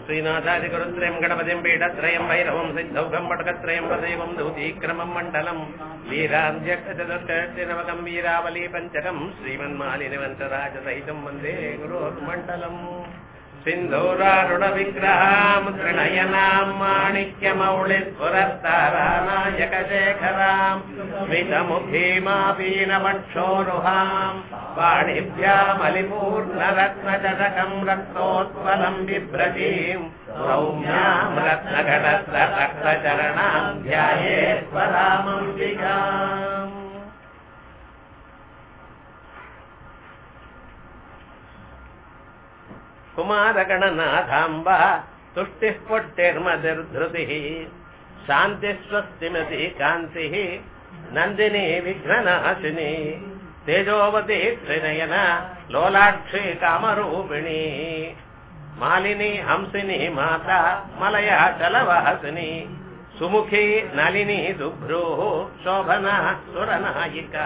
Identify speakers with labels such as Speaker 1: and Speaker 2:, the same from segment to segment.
Speaker 1: श्रीनाथादिगुरुत्रयम् गणपतिम् पीठत्रयम् भैरवम् सिद्धौघम् पटकत्रयम् वदैवम् दौतीक्रमम् मण्डलम् वीरान्ध्यक्षचतुष्टनवकम् वीरावली पञ्चकम् श्रीमन्मालिनिवन्तराजसहितम् वन्दे गुरोर्मण्डलम् सिन्धूरारुणविग्रहाम् त्रिणयनाम् माणिक्यमौलिस्फुरस्तारानायकशेखराम् स्मितमुखीमापीनवक्षोरुहाम् वाणिभ्यामलिपूर्णरत्नचषकम् रक्तोत्पलम् बिभ्रतीम् सौम्याम् रत्नघटस्रक्तचरणाम् ध्यायेश्वरामम्बिकाम् कुमारगणनाथाम्ब तुष्टिः पुष्टिर्मतिर्धृतिः शान्तिस्वस्तिमति कान्तिः नन्दिनी विघ्ननाशिनी तेजोवती त्रिनयन लोलाक्षी कामरूपिणी मालिनी हंसिनी माता मलया चलवासिनी सुमुखी नलिनी दुभ्रूः शोभना सुरनायिका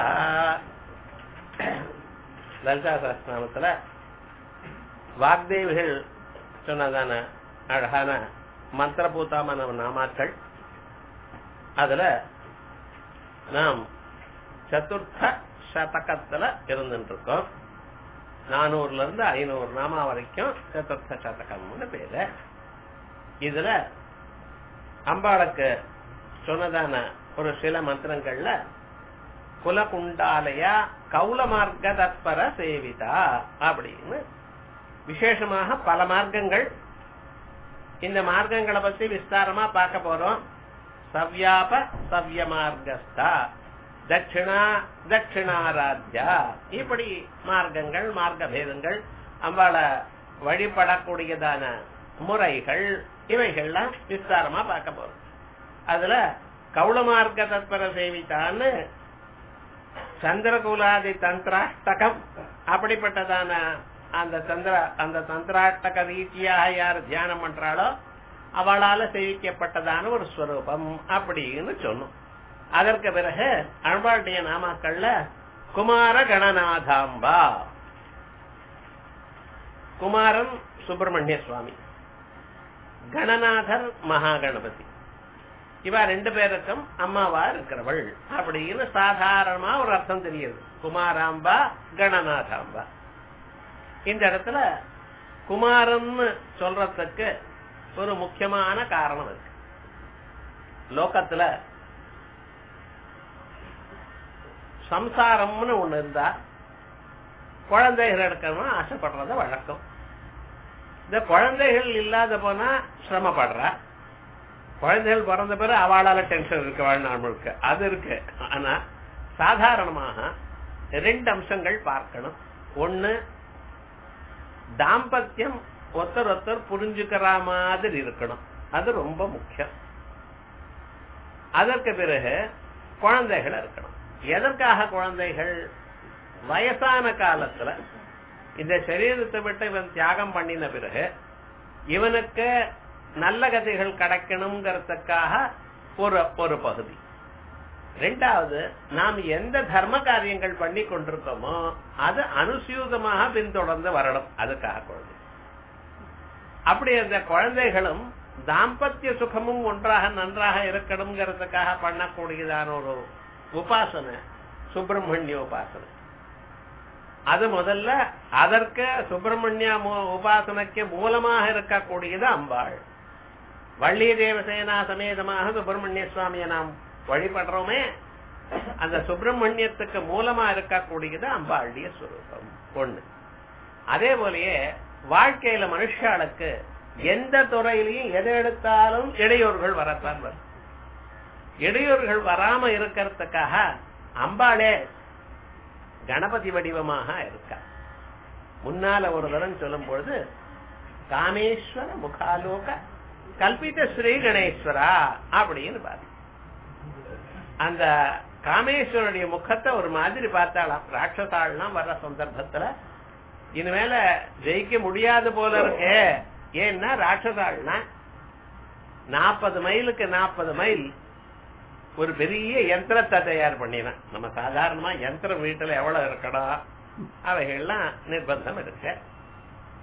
Speaker 1: லலிதா சாஸ்திரநாமத்துல வாக்தேவிகள் சொன்னதான அழகான மந்திரபூதமான நாமாக்கள் அதுல நாம் சதுர்த்த சதகத்துல இருந்துட்டு இருக்கோம் நானூறுல இருந்து ஐநூறு நாமா வரைக்கும் சதுர்த்த சதகம்னு பேரு இதுல அம்பாளுக்கு சொன்னதான ஒரு சில மந்திரங்கள்ல குலகுண்டாலயா கௌல மார்க்க தத்பர சேவிதா அப்படின்னு விசேஷமாக பல மார்க்கங்கள் இந்த மார்க்கங்களை பத்தி விஸ்தாரமா பார்க்க போறோம் சவ்யாப சவ்ய மார்க்கஸ்தா தட்சிணா தட்சிணாராத்யா இப்படி மார்க்கங்கள் மார்க்க பேதங்கள் அம்பாள வழிபடக்கூடியதான முறைகள் இவைகள்லாம் விஸ்தாரமா பார்க்க போறோம் அதுல கௌள மார்க்க தத்பர சேவித்தான்னு சந்திரகுலாதி தந்திராஷ்டகம் அப்படிப்பட்டதான அந்த சந்திர அந்த தந்திராஷ்டக ரீதியாக யார் தியானம் பண்றாளோ அவளால சேவிக்கப்பட்டதான ஒரு ஸ்வரூபம் அப்படின்னு சொன்னோம் அதற்கு பிறகு அன்பாளுடைய நாமாக்கள்ல குமார கணநாதாம்பா குமாரன் சுப்பிரமணிய சுவாமி கணநாதர் மகாகணபதி இவ ரெண்டு பேருக்கும் அம்மாவா இருக்கிறவள் அப்படின்னு சாதாரணமா ஒரு அர்த்தம் தெரியுது குமாராம்பா கணநாதாம்பா இந்த இடத்துல குமாரன்னு சொல்றதுக்கு ஒரு முக்கியமான காரணம் இருக்கு லோகத்துல சம்சாரம்னு ஒண்ணு இருந்தா குழந்தைகள் எடுக்கணும்னு ஆசைப்படுறத வழக்கம் இந்த குழந்தைகள் இல்லாத போனா சிரமப்படுறா குழந்தைகள் பிறந்த பிறகு அவளால டென்ஷன் இருக்கு வாழ்நாள் முழுக்க அது இருக்கு ஆனா சாதாரணமாக ரெண்டு அம்சங்கள் பார்க்கணும் ஒண்ணு தாம்பத்தியம் ஒருத்தர் ஒருத்தர் புரிஞ்சுக்கிற மாதிரி இருக்கணும் அது ரொம்ப முக்கியம் அதற்கு பிறகு குழந்தைகள் இருக்கணும் எதற்காக குழந்தைகள் வயசான காலத்துல இந்த சரீரத்தை விட்டு இவன் தியாகம் பண்ணின பிறகு இவனுக்கு நல்ல கதைகள் கிடைக்கணுங்கிறதுக்காக ஒரு ஒரு பகுதி ரெண்டாவது நாம் எந்த தர்ம காரியங்கள் பண்ணி கொண்டிருக்கோமோ அது அனுசூதமாக பின்தொடர்ந்து வரணும் அதுக்காக குழந்தை அப்படி அந்த குழந்தைகளும் தாம்பத்திய சுகமும் ஒன்றாக நன்றாக இருக்கணுங்கிறதுக்காக பண்ணக்கூடியதான ஒரு உபாசனை சுப்பிரமணிய உபாசனை அது முதல்ல அதற்கு சுப்பிரமணிய உபாசனைக்கு மூலமாக இருக்கக்கூடியது அம்பாள் வள்ளி தேவசேனா சமேதமாக சுப்பிரமணிய சுவாமியை நாம் வழிபடுறோமே அந்த சுப்பிரமணியத்துக்கு மூலமா இருக்கக்கூடியது அம்பாளுடைய சுரூபம் ஒண்ணு அதே போலயே வாழ்க்கையில மனுஷாளுக்கு எந்த துறையிலையும் எதை எடுத்தாலும் இடையூறுகள் வரத்தான் வரும் இடையூறுகள் வராம இருக்கிறதுக்காக அம்பாளே கணபதி வடிவமாக இருக்கா முன்னால ஒரு தரம் சொல்லும் பொழுது காமேஸ்வர முகாலோக கல்பித்த ஸ்ரீ கணேஸ்வரா அப்படின்னு பாரு அந்த காமேஸ்வரனுடைய முகத்தை ஒரு மாதிரி பார்த்தாலாம் ராட்சசாலாம் வர்ற சந்தர்ப்பத்துல இனிமேல ஜெயிக்க முடியாது போல இருக்கே ஏன்னா ராட்சசாள்னா நாற்பது மைலுக்கு நாற்பது மைல் ஒரு பெரிய யந்திரத்தை தயார் பண்ணினான் நம்ம சாதாரணமா யந்திரம் வீட்டுல எவ்வளவு இருக்கணும் அவைகள்லாம் நிர்பந்தம் இருக்கு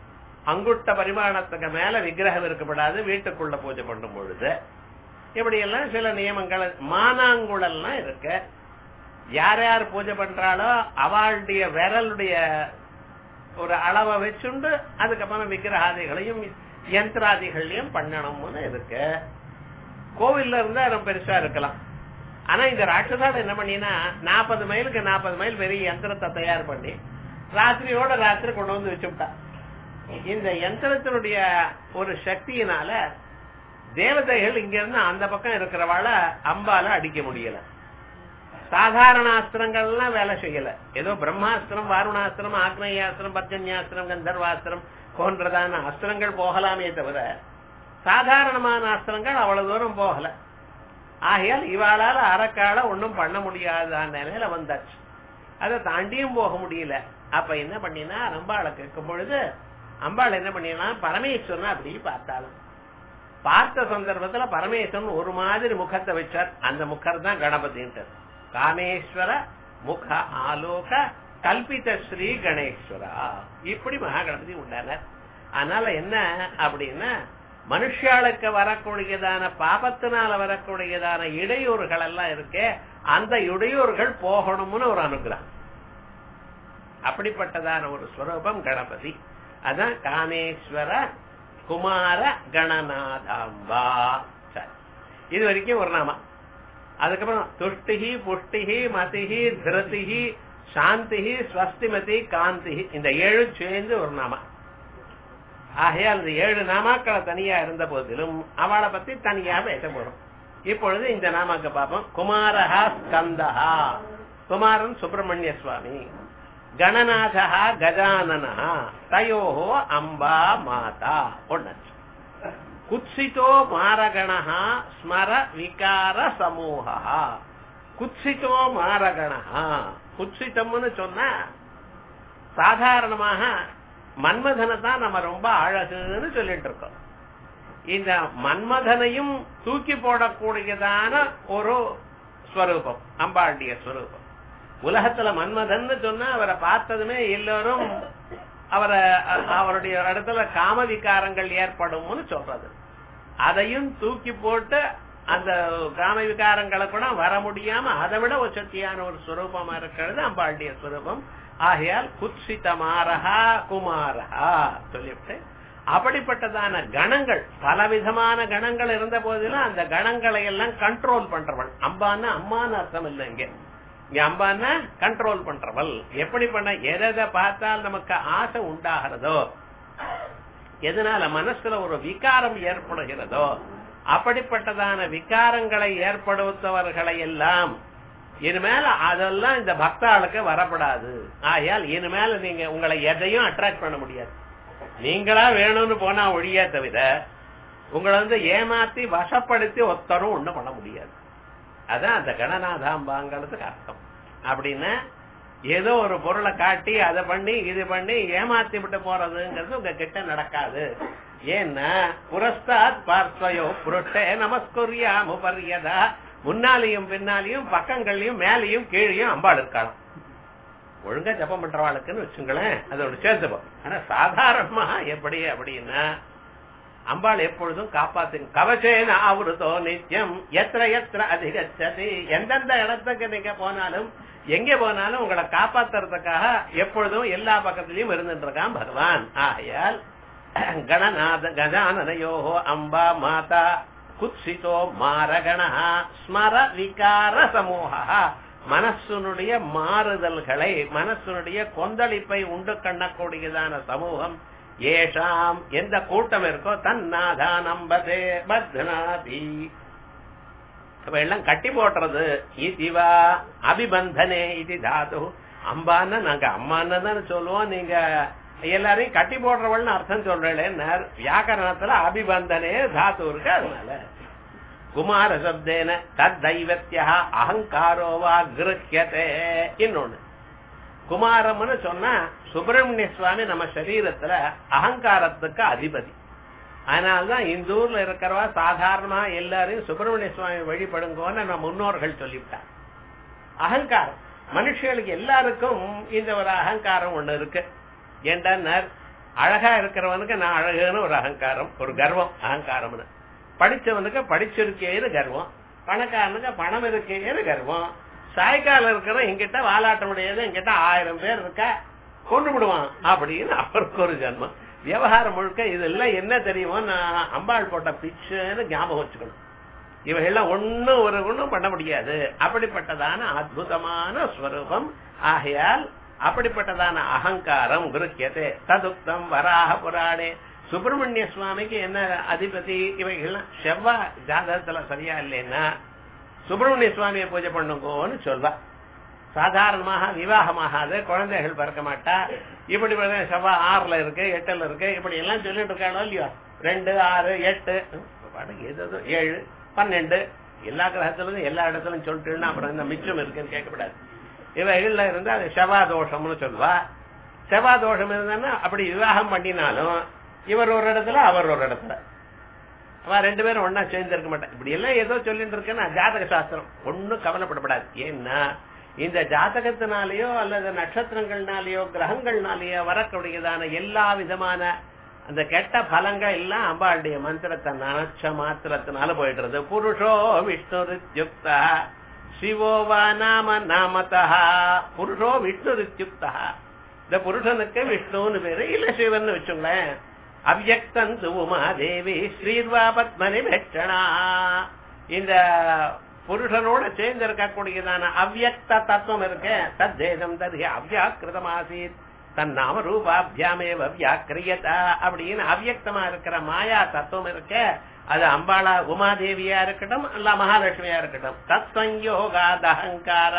Speaker 1: அங்குட்ட பரிமாணத்துக்கு மேல விக்கிரகம் இருக்கப்படாது வீட்டுக்குள்ள பூஜை பண்ணும் பொழுது இப்படி எல்லாம் சில நியமங்கள் மானாங்குழல்லாம் இருக்கு யார் யார் பூஜை பண்றாளோ அவளுடைய விரலுடைய ஒரு அளவை வச்சுண்டு அதுக்கப்புறம் விக்கிரகாதிகளையும் யந்திராதிகளையும் பண்ணணும்னு இருக்கு கோவில்ல இருந்தா ரொம்ப பெருசா இருக்கலாம் ஆனா இந்த ராட்சசால என்ன பண்ணினா நாற்பது மைலுக்கு நாற்பது மைல் பெரிய யந்திரத்தை தயார் பண்ணி ராத்திரியோட ராத்திரி கொண்டு வந்து வச்சுட்டா இந்த யந்திரத்தினுடைய ஒரு சக்தியினால தேவதைகள் இங்க இருந்து அந்த பக்கம் இருக்கிறவாள அம்பால அடிக்க முடியல சாதாரண அஸ்திரங்கள்லாம் வேலை செய்யல ஏதோ பிரம்மாஸ்திரம் வாருணாஸ்திரம் ஆக்னேயாஸ்திரம் பர்ஜன்யாஸ்திரம் கந்தர்வாஸ்திரம் போன்றதான அஸ்திரங்கள் போகலாமே தவிர சாதாரணமான அஸ்திரங்கள் அவ்வளவு தூரம் போகல ஆகையால் இவாளால அறக்கால ஒன்னும் பண்ண முடியாத நிலையில வந்தாச்சு அதை தாண்டியும் போக முடியல அப்ப என்ன பண்ணினா அம்பாளை கேட்கும் பொழுது அம்பாள் என்ன பண்ணினா பரமேஸ்வரன் அப்படி பார்த்தாலும் பார்த்த சந்தர்ப்பத்துல பரமேஸ்வரன் ஒரு மாதிரி முகத்தை வச்சார் அந்த முகர் தான் கணபதின்ட்டு காமேஸ்வர முக ஆலோக கல்பித ஸ்ரீ கணேஸ்வரா இப்படி மகா கணபதி உண்டானார் அதனால என்ன அப்படின்னா மனுஷாளுக்கு வரக்கூடியதான பாபத்தினால வரக்கூடியதான இடையூறுகள் எல்லாம் இருக்கே அந்த இடையூறுகள் போகணும்னு ஒரு அனுகிரகம் அப்படிப்பட்டதான ஒரு ஸ்வரூபம் கணபதி அதான் காமேஸ்வர குமார கணநாதாம்பா சரி இது வரைக்கும் ஒரு நாமா அதுக்கப்புறம் துஷ்டிகி புஷ்டிகி மதிஹி திருதிகி சாந்திஹி ஸ்வஸ்திமதி காந்திஹி இந்த ஏழு சேர்ந்து ஒரு நாமா ஆகையால் இந்த ஏழு நாமாக்களை தனியா இருந்த போதிலும் அவளை பத்தி தனியா பேச போறோம் இப்பொழுது இந்த நாமாக்க பார்ப்போம் குமாரஹா ஸ்கந்தஹா குமாரன் சுப்பிரமணிய சுவாமி கணநாதா கஜானனா தயோஹோ அம்பா மாதா ஒன்னாச்சு குத்சிதோ மாரகணா ஸ்மர விகார சமூகா குத்சிதோ மாரகணா குத்சிதம்னு சொன்னா சாதாரணமாக மன்மதனை தான் நம்ம ரொம்ப அழகுன்னு சொல்லிட்டு இருக்கோம் இந்த மன்மதனையும் தூக்கி போடக்கூடியதான ஒரு ஸ்வரூபம் அம்பாளுடைய ஸ்வரூபம் உலகத்துல மன்மதன் சொன்னா அவரை பார்த்ததுமே எல்லோரும் அவரை அவருடைய இடத்துல காம விகாரங்கள் ஏற்படும்னு சொல்றது அதையும் தூக்கி போட்டு அந்த காம விகாரங்களை கூட வர முடியாம அதை விட உச்சத்தியான ஒரு ஸ்வரூபமா இருக்கிறது அம்பாளுடைய ஸ்வரூபம் ஆகையால் குத்சிதமாரஹா குமாரஹா சொல்லிவிட்டு அப்படிப்பட்டதான கணங்கள் பலவிதமான கணங்கள் இருந்த போதிலும் அந்த கணங்களை எல்லாம் கண்ட்ரோல் பண்றவள் அம்பான்னா அம்மான்னு அர்த்தம் இல்லை இங்க இங்க அம்பான்னா கண்ட்ரோல் பண்றவள் எப்படி பண்ண எதை பார்த்தால் நமக்கு ஆசை உண்டாகிறதோ எதனால மனசுல ஒரு விகாரம் ஏற்படுகிறதோ அப்படிப்பட்டதான விகாரங்களை ஏற்படுத்தவர்களை எல்லாம் இனிமேல அதெல்லாம் இந்த பக்தாளுக்கு வரப்படாது ஆயால் இனிமேல நீங்க உங்களை எதையும் அட்ராக்ட் பண்ண முடியாது நீங்களா வேணும்னு போனா ஒழிய தவிர உங்களை வந்து ஏமாத்தி வசப்படுத்தி ஒத்தரும் ஒண்ணும் பண்ண முடியாது அதான் அந்த கணநாதாம்பாங்கிறதுக்கு அர்த்தம் அப்படின்னா ஏதோ ஒரு பொருளை காட்டி அதை பண்ணி இது பண்ணி ஏமாத்தி விட்டு போறதுங்கிறது உங்க கிட்ட நடக்காது ஏன்னா புரஸ்தாத் பார்ஸ்வயோ புருஷே நமஸ்குரியா முபரியதா முன்னாலையும் பின்னாலையும் பக்கங்கள்லயும் மேலையும் கீழையும் அம்பாள் இருக்கலாம் ஒழுங்கா ஜப்பம் பண்றவாளுக்குன்னு வச்சுங்களேன் அதோட சேர்த்துப்போம் ஆனா சாதாரணமா எப்படி அப்படின்னா அம்பாள் எப்பொழுதும் காப்பாத்து கவச்சேன ஆவருத்தோ நித்தியம் எத்திர எத்திர அதிகச்சதி எந்தெந்த இடத்துக்கு நீங்க போனாலும் எங்க போனாலும் உங்களை காப்பாத்துறதுக்காக எப்பொழுதும் எல்லா பக்கத்திலயும் இருந்துட்டு இருக்கான் பகவான் ஆகையால் கணநாத கஜானனயோகோ அம்பா மாதா குத்சிதோ மாரகண ஸ்மர விகார சமூகா மனசுனுடைய மாறுதல்களை மனசுனுடைய கொந்தளிப்பை உண்டு கண்ணக்கூடியதான சமூகம் ஏஷாம் எந்த கூட்டம் இருக்கோ தன்னாதா நம்பதே பத்னாதி எல்லாம் கட்டி போட்டுறது இதுவா அபிபந்தனே இது தாது அம்பான்னு நாங்க அம்மான்னு தானே சொல்லுவோம் நீங்க எல்லாரையும் கட்டி போடுறவள்னு அர்த்தம் சொல்றேன் வியாக்கரணத்துல அபிபந்தனே தாத்து இருக்கு அதனால குமார சப்தேன தத் தைவத்தியா அகங்காரோவா கிரஹியதே இன்னொன்னு குமாரம்னு சொன்னா சுப்பிரமணிய சுவாமி நம்ம சரீரத்துல அகங்காரத்துக்கு அதிபதி அதனால்தான் இந்த ஊர்ல இருக்கிறவா சாதாரணமா எல்லாரையும் சுப்பிரமணிய சுவாமி வழிபடுங்கன்னு நம்ம முன்னோர்கள் சொல்லிவிட்டார் அகங்காரம் மனுஷர்களுக்கு எல்லாருக்கும் இந்த ஒரு அகங்காரம் ஒண்ணு இருக்கு ஏண்டா அழகா இருக்கிறவனுக்கு நான் அழகுன்னு ஒரு அகங்காரம் ஒரு கர்வம் அகங்காரம்னு படிச்சவனுக்கு படிச்சிருக்கேன்னு கர்வம் பணக்காரனுக்கு பணம் இருக்கேன்னு கர்வம் சாய்க்கால இருக்கிற எங்கிட்ட வாலாட்ட முடியாது எங்கிட்ட ஆயிரம் பேர் இருக்கா கொண்டு விடுவான் அப்படின்னு அவருக்கு ஒரு ஜன்மம் விவகாரம் முழுக்க இதெல்லாம் என்ன தெரியுமோ நான் அம்பாள் போட்ட பிச்சுன்னு ஞாபகம் வச்சுக்கணும் இவைகள்லாம் ஒண்ணும் ஒரு ஒண்ணும் பண்ண முடியாது அப்படிப்பட்டதான அற்புதமான ஸ்வரூபம் ஆகையால் அப்படிப்பட்டதான அகங்காரம் குருக்கியதே ததுக்தம் வராக புராணே சுப்பிரமணிய சுவாமிக்கு என்ன அதிபதி இவைகள்லாம் செவ்வாய் ஜாதகத்துல சரியா இல்லைன்னா சுப்பிரமணிய சுவாமியை பூஜை பண்ணுங்கோன்னு சொல்வா சாதாரணமாக விவாகமாகாது குழந்தைகள் பிறக்க மாட்டா இப்படி செவ்வாய் ஆறுல இருக்கு எட்டுல இருக்கு இப்படி எல்லாம் சொல்லிட்டு இருக்கானோ இல்லையோ ரெண்டு ஆறு எட்டு ஏதோ ஏழு பன்னெண்டு எல்லா கிரகத்திலும் எல்லா இடத்துலயும் சொல்லிட்டுன்னா அப்புறம் இந்த மிச்சம் இருக்குன்னு கேட்கக்கூடாது இவைகள்ல இருந்து அது செவ்வா தோஷம்னு சொல்வா செவ்வா தோஷம் இருந்தா அப்படி விவாகம் பண்ணினாலும் இவர் ஒரு இடத்துல அவர் ஒரு இடத்துல அவன் ரெண்டு பேரும் ஒன்னா சேர்ந்து இருக்க மாட்டான் இப்படி எல்லாம் ஏதோ சொல்லிட்டு இருக்கேன்னா ஜாதக சாஸ்திரம் ஒன்னும் கவலைப்படப்படாது ஏன்னா இந்த ஜாதகத்தினாலேயோ அல்லது நட்சத்திரங்கள்னாலேயோ கிரகங்கள்னாலேயோ வரக்கூடியதான எல்லா விதமான அந்த கெட்ட பலங்கள் எல்லாம் அம்பாளுடைய மந்திரத்தை நினைச்ச மாத்திரத்தினால போயிடுறது புருஷோ விஷ்ணு யுக்தா சிவோவா நாம நாமதா புருஷோ விஷ்ணு யுக்தா இந்த புருஷனுக்கு விஷ்ணுன்னு பேரு இல்ல சிவன் வச்சுங்களேன் அவ்யக்தந்து உமா தேவி ஸ்ரீர்வா பத்மனி வெட்சணா இந்த புருஷனோட சேர்ந்து இருக்கக்கூடியதான அவ்யக்த தத்துவம் இருக்கு தத்தேதம் தது அவ்யாக்கிருதம் ஆசீத் தன் நாம ரூபாபியாமேவ வியாக்கிரியதா அப்படின்னு அவ்யக்தமா இருக்கிற மாயா தத்துவம் இருக்க அது அம்பாளா உமாதேவியா இருக்கட்டும் அல்ல மகாலட்சுமியா இருக்கட்டும் தத் சங்கயோகாத் அகங்கார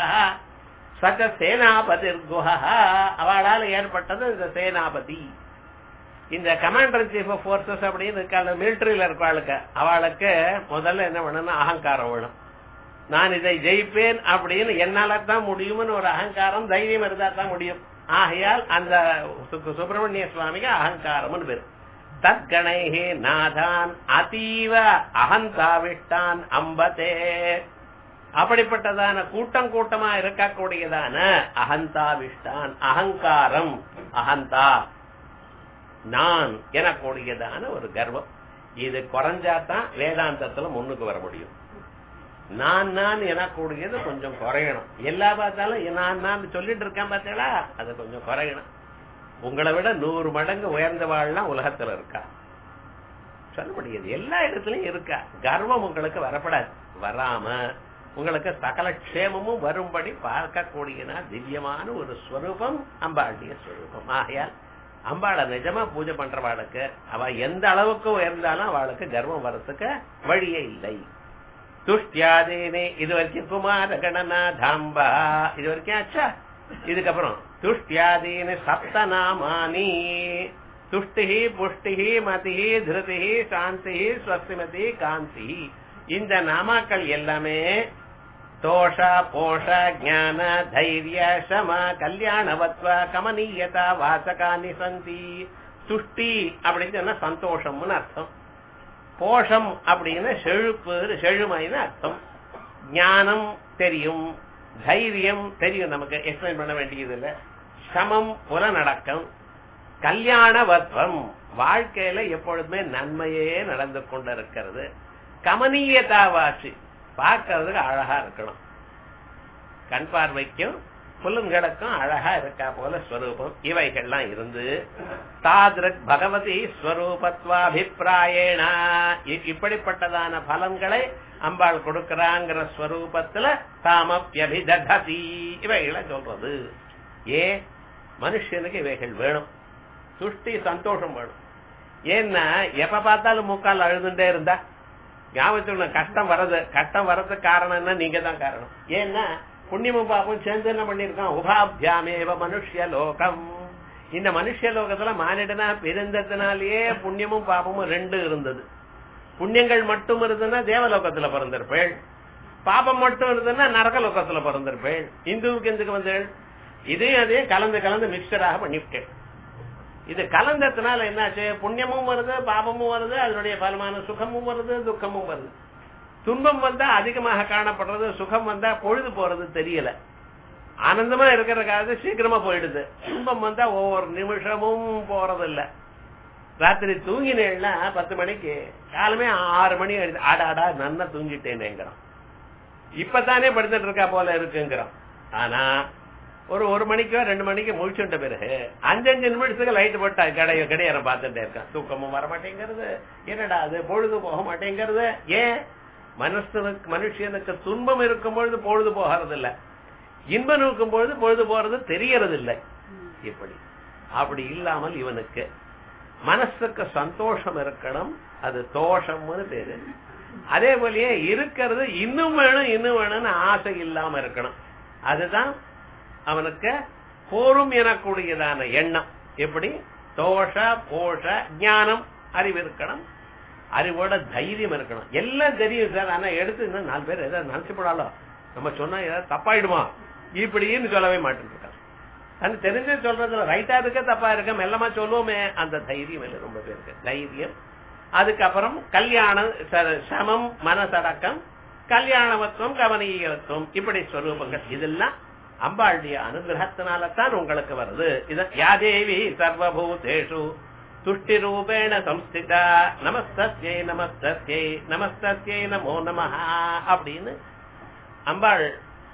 Speaker 1: சக சேனாபதி குஹா அவளால் ஏற்பட்டது இந்த சேனாபதி இந்த கமாண்டர் சீஃப் ஆஃப் போர்சஸ் அப்படின்னு இருக்காள் மிலிட்டரியில இருக்கவாளுக்கு அவளுக்கு முதல்ல என்ன பண்ணணும் அகங்காரம் வேணும் நான் இதை ஜெயிப்பேன் அப்படின்னு என்னால தான் முடியும்னு ஒரு அகங்காரம் தைரியம் இருந்தா தான் முடியும் ஆகையால் அந்த சுப்பிரமணிய சுவாமிக்கு அகங்காரம் பேரு தத்கணைஹே நாதான் அதீவ அகந்தாவிட்டான் அம்பதே அப்படிப்பட்டதான கூட்டம் கூட்டமா இருக்கக்கூடியதான அகந்தாவிஷ்டான் அகங்காரம் அகந்தா நான் எனக்கூடியதான ஒரு கர்வம் இது குறைஞ்சாதான் வேதாந்தத்துல முன்னுக்கு வர முடியும் நான் நான் எனக்கூடியது கொஞ்சம் குறையணும் எல்லா பார்த்தாலும் நான் நான் சொல்லிட்டு இருக்கேன் பார்த்தீங்களா அது கொஞ்சம் குறையணும் உங்களை விட நூறு மடங்கு உயர்ந்தவாள்லாம் உலகத்துல இருக்கா சொல்ல முடியாது எல்லா இடத்துலயும் இருக்கா கர்வம் உங்களுக்கு வரப்படாது வராம உங்களுக்கு சகல க்ஷேமமும் வரும்படி பார்க்கக்கூடியனா திவ்யமான ஒரு ஸ்வரூபம் அம்பாளுடைய ஸ்வரூபம் ஆகையால் அம்பாளை நிஜமா பூஜை பண்றவாளுக்கு அவ எந்த அளவுக்கு உயர்ந்தாலும் அவளுக்கு கர்வம் வர்றதுக்கு வழியே இல்லை துஷ்டியாதேனே இது வரைக்கும் குமார கணநாதாம்பா இது வரைக்கும் ஆச்சா இதுக்கப்புறம் துஷ்டியாதீன சப்தநாமானி துஷ்டி புஷ்டி மதி திருதி சாந்தி ஸ்வஸ்திமதி காந்தி இந்த நாமாக்கள் எல்லாமே தோஷ போஷ ஞான தைரிய சம கல்யாணவத்வ கமனீயதா வாசகானி சந்தி துஷ்டி அப்படின்னு சொன்னா சந்தோஷம்னு அர்த்தம் போஷம் அப்படின்னு செழுப்பு செழுமைன்னு அர்த்தம் ஞானம் தெரியும் தைரியம் தெரியும் நமக்கு எக்ஸ்பிளைன் பண்ண வேண்டியது இல்ல சமம் புலநடக்கம் கல்யாணவத்வம் வாழ்க்கையில எப்பொழுதுமே நன்மையே நடந்து கொண்டிருக்கிறது கமனீயதாவாசி பார்க்கறதுக்கு அழகா இருக்கணும் கண் பார்வைக்கும் புலன்களுக்கும் அழகா இருக்கா போல ஸ்வரூபம் இவைகள்லாம் இருந்து தாதிரக் பகவதி ஸ்வரூபத்வாபிப்பிராயேனா இப்படிப்பட்டதான பலன்களை அம்பாள் கொடுக்கறாங்கிற ஸ்வரூபத்துல தாமப்பியபிததி இவைகளை சொல்றது ஏ மனுஷனுக்கு இவைகள் வேணும் சுஷ்டி சந்தோஷம் வேணும் ஏன்னா எப்ப பார்த்தாலும் மூக்கால் அழுதுண்டே இருந்தா ஞாபகத்துல கஷ்டம் வர்றது கஷ்டம் வர்றதுக்கு காரணம் என்ன நீங்க தான் காரணம் ஏன்னா புண்ணியமும் பாப்பம் சேர்ந்து என்ன பண்ணிருக்கோம் உபாபியாமேவ மனுஷ்ய லோகம் இந்த மனுஷ லோகத்துல மானிடனா பிறந்ததுனாலேயே புண்ணியமும் பாபமும் ரெண்டு இருந்தது புண்ணியங்கள் மட்டும் இருந்ததுன்னா தேவலோகத்துல பிறந்திருப்பேள் பாபம் மட்டும் இருந்ததுன்னா நரக லோகத்துல பிறந்திருப்பேள் இந்துவுக்கு எதுக்கு வந்தேள் இதையும் அதையும் கலந்து கலந்து மிக்சராக பண்ணிவிட்டேன் இது கலந்ததுனால என்னாச்சு புண்ணியமும் வருது பாபமும் வருது அதனுடைய பலமான சுகமும் வருது துக்கமும் வருது துன்பம் வந்தா அதிகமாக காணப்படுறது சுகம் வந்தா பொழுது போறது தெரியல ஆனந்தமா இருக்கிற காலத்து சீக்கிரமா போயிடுது துன்பம் வந்தா ஒவ்வொரு நிமிஷமும் போறது இல்ல ராத்திரி தூங்கினேன்னா பத்து மணிக்கு காலமே ஆறு மணி ஆயிடுது ஆடா ஆடா நன்னா தூங்கிட்டேனேங்கிறான் இப்பதானே படுத்துட்டு இருக்கா போல இருக்குங்கிறான் ஆனா ஒரு ஒரு மணிக்கோ ரெண்டு மணிக்கு முழிச்சுட்ட பிறகு அஞ்சஞ்சு நிமிஷத்துக்கு லைட் போட்டா கடைய கடையாரம் பார்த்துட்டே இருக்கான் தூக்கமும் வர மாட்டேங்கிறது என்னடா அது பொழுது போக மாட்டேங்கிறது ஏன் மனசுக்கு மனுஷனுக்கு துன்பம் இருக்கும் பொழுது பொழுது போகிறது இல்ல இன்பம் இருக்கும் பொழுது பொழுது போறது தெரியறது இல்லை இப்படி அப்படி இல்லாமல் இவனுக்கு மனசுக்கு சந்தோஷம் இருக்கணும் அது தோஷம்னு பேரு அதே போலயே இருக்கிறது இன்னும் வேணும் இன்னும் வேணும்னு ஆசை இல்லாம இருக்கணும் அதுதான் அவனுக்கு போரும் எனக்கூடியதான எண்ணம் எப்படி தோஷ போஷ ஞானம் அறிவு இருக்கணும் அறிவோட தைரியம் இருக்கணும் எல்லாம் தெரியும் சார் ஆனா எடுத்து இன்னும் நாலு பேர் ஏதாவது நினைச்சு போடாலோ நம்ம சொன்னா ஏதாவது தப்பாயிடுமா இப்படின்னு சொல்லவே மாட்டேன் அது தெரிஞ்சு சொல்றதுல ரைட்டா இருக்க தப்பா இருக்க மெல்லமா சொல்லுவோமே அந்த தைரியம் இல்லை ரொம்ப பேருக்கு தைரியம் அதுக்கப்புறம் கல்யாணம் ச- சமம் மனசடக்கம் கல்யாணவத்துவம் கவனீயத்துவம் இப்படி ஸ்வரூபங்கள் இதெல்லாம் அம்பாளுடைய அனுகிரகத்தினால தான் உங்களுக்கு வருது இது யாதேவி சர்வபூதேஷு துஷ்டி ரூபேண சம்ஸ்திதா நமஸ்தத்யை நமஸ்தத்யை நமஸ்தத்யை நமோ நமஹ அப்படின்னு அம்பாள்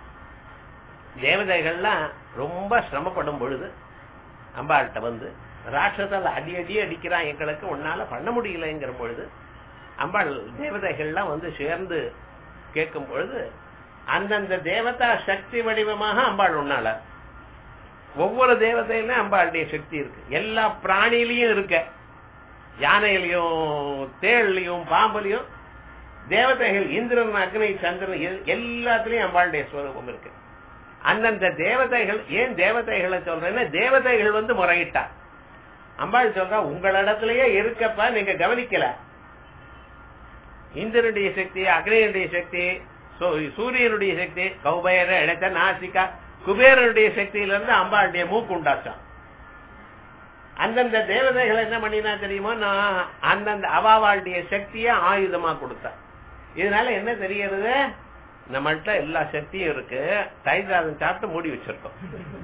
Speaker 1: தேவதைகள்லாம் ரொம்ப சிரமப்படும் பொழுது அம்பாள்கிட்ட வந்து ராட்சசால அடி அடி அடிக்கிறான் எங்களுக்கு உன்னால பண்ண முடியலங்கிற பொழுது அம்பாள் தேவதைகள்லாம் வந்து சேர்ந்து கேட்கும் பொழுது அந்தந்த தேவதா சக்தி வடிவமாக அம்பாள் உன்னால ஒவ்வொரு தேவதையிலும் அம்பாளுடைய சக்தி இருக்கு எல்லா பிராணியிலையும் இருக்க யானையிலையும் தேள்லயும் பாம்புலையும் தேவதைகள் இந்திரன் அக்னி சந்திரன் எல்- எல்லாத்துலயும் அம்பாளுடைய ஸ்வரூபம் இருக்கு அந்தந்த தேவதைகள் ஏன் தேவதைகளை சொல்றேன்னா தேவதைகள் வந்து முறையிட்டா அம்பாள் சொல்றா உங்களிடத்திலேயே இருக்கப்ப நீங்க கவனிக்கல இந்திரனுடைய சக்தி அக்னியனுடைய சக்தி சூ- சூரியனுடைய சக்தி கௌபேர இழைத்த நாசிகா குபேரனுடைய சக்தியிலிருந்து அம்பாளுடைய மூக்கு உண்டாச்சான் அந்தந்த தேவதைகள் என்ன பண்ணினா தெரியுமா நான் அந்தந்த அவாவாளுடைய சக்தியை ஆயுதமா கொடுத்தா இதனால என்ன தெரியறது நம்மள்ட்ட எல்லா சக்தியும் இருக்கு தயிர் சாதம் சாப்பிட்டு மூடி வச்சிருக்கோம்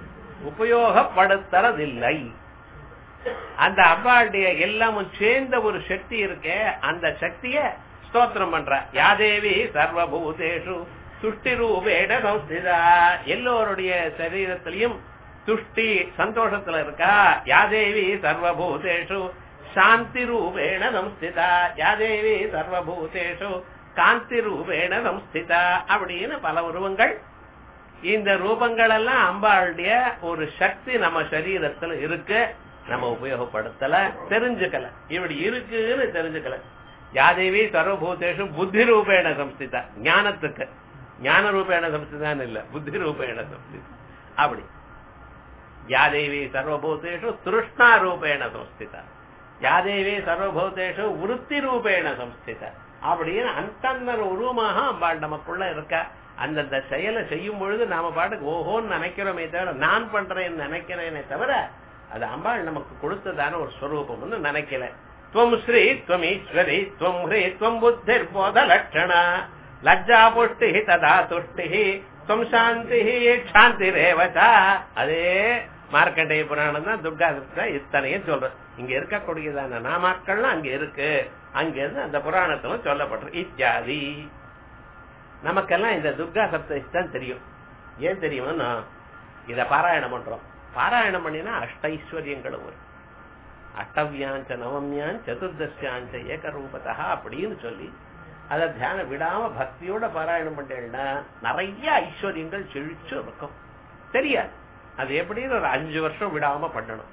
Speaker 1: உபயோகப்படுத்துறதில்லை அந்த அம்பாளுடைய எல்லாமும் சேர்ந்த ஒரு சக்தி இருக்கே அந்த சக்திய ஸ்தோத்திரம் பண்ற யாதேவி சர்வபூதேஷு துஷ்டி ரூபேட சம்ஸ்திதா எல்லோருடைய சரீரத்திலையும் துஷ்டி சந்தோஷத்துல இருக்கா யாதேவி சர்வபூதேஷு சாந்தி ரூபேண சம்ஸ்திதா யாதேவி சர்வபூதேஷு காந்தி ரூபேண சம்ஸ்திதா அப்படின்னு பல உருவங்கள் இந்த ரூபங்கள் எல்லாம் அம்பாளுடைய ஒரு சக்தி நம்ம சரீரத்துல இருக்கு நம்ம உபயோகப்படுத்தல தெரிஞ்சுக்கல இப்படி இருக்குன்னு தெரிஞ்சுக்கல யாதேவி சர்வபூதேஷம் புத்தி ரூபேண சம்ஸ்திதா ஞானத்துக்கு ஞான ரூபேண சம்ஸ்திதான்னு இல்ல புத்தி ரூபேண சம்ஸ்திதா அப்படி யாதேவி சர்வபூதேஷு திருஷ்ணா ரூபேண சம்ஸ்திதா யாதேவி சர்வபூதேஷு விருத்தி ரூபேண சம்ஸ்திதா அப்படின்னு அந்தந்த உருவமாக அம்பாள் நமக்குள்ள இருக்கா அந்தந்த செயலை செய்யும் பொழுது நாம பாட்டுக்கு ஓஹோன்னு நினைக்கிறோமே தவிர நான் பண்றேன்னு நினைக்கிறேனே தவிர அது அம்பாள் நமக்கு கொடுத்ததான ஒரு ஸ்வரூபம்னு நினைக்கல துவம் ஸ்ரீ துவம் ஈஸ்வரி துவம் ஹ்ரீ துவம் புத்திர் போத லட்சணா லஜ்ஜா புஷ்டி ததா துஷ்டி துவம் சாந்தி சாந்திரேவதா அதே மார்க்கண்டேய புராணம் தான் துர்கா சப்தா இத்தனையும் சொல்றது இங்க இருக்கக்கூடியதான நாமாக்கள்லாம் அங்க இருக்கு அங்க இருந்து அந்த புராணத்துல சொல்லப்பட்டிருக்கு இத்தியாதி நமக்கெல்லாம் இந்த துர்கா சப்தசி தான் தெரியும் ஏன் தெரியுமா இத பாராயணம் பண்றோம் பாராயணம் பண்ணினா அஷ்டைஸ்வர்யங்களும் வரும் அஷ்டவியாஞ்ச நவமியான் சதுர்தசியாஞ்ச ஏகரூபதா அப்படின்னு சொல்லி அதை தியானம் விடாம பக்தியோட பாராயணம் பண்ணேன்னா நிறைய ஐஸ்வர்யங்கள் செழிச்சு இருக்கும் தெரியாது அது எப்படின்னு ஒரு அஞ்சு வருஷம் விடாம பண்ணணும்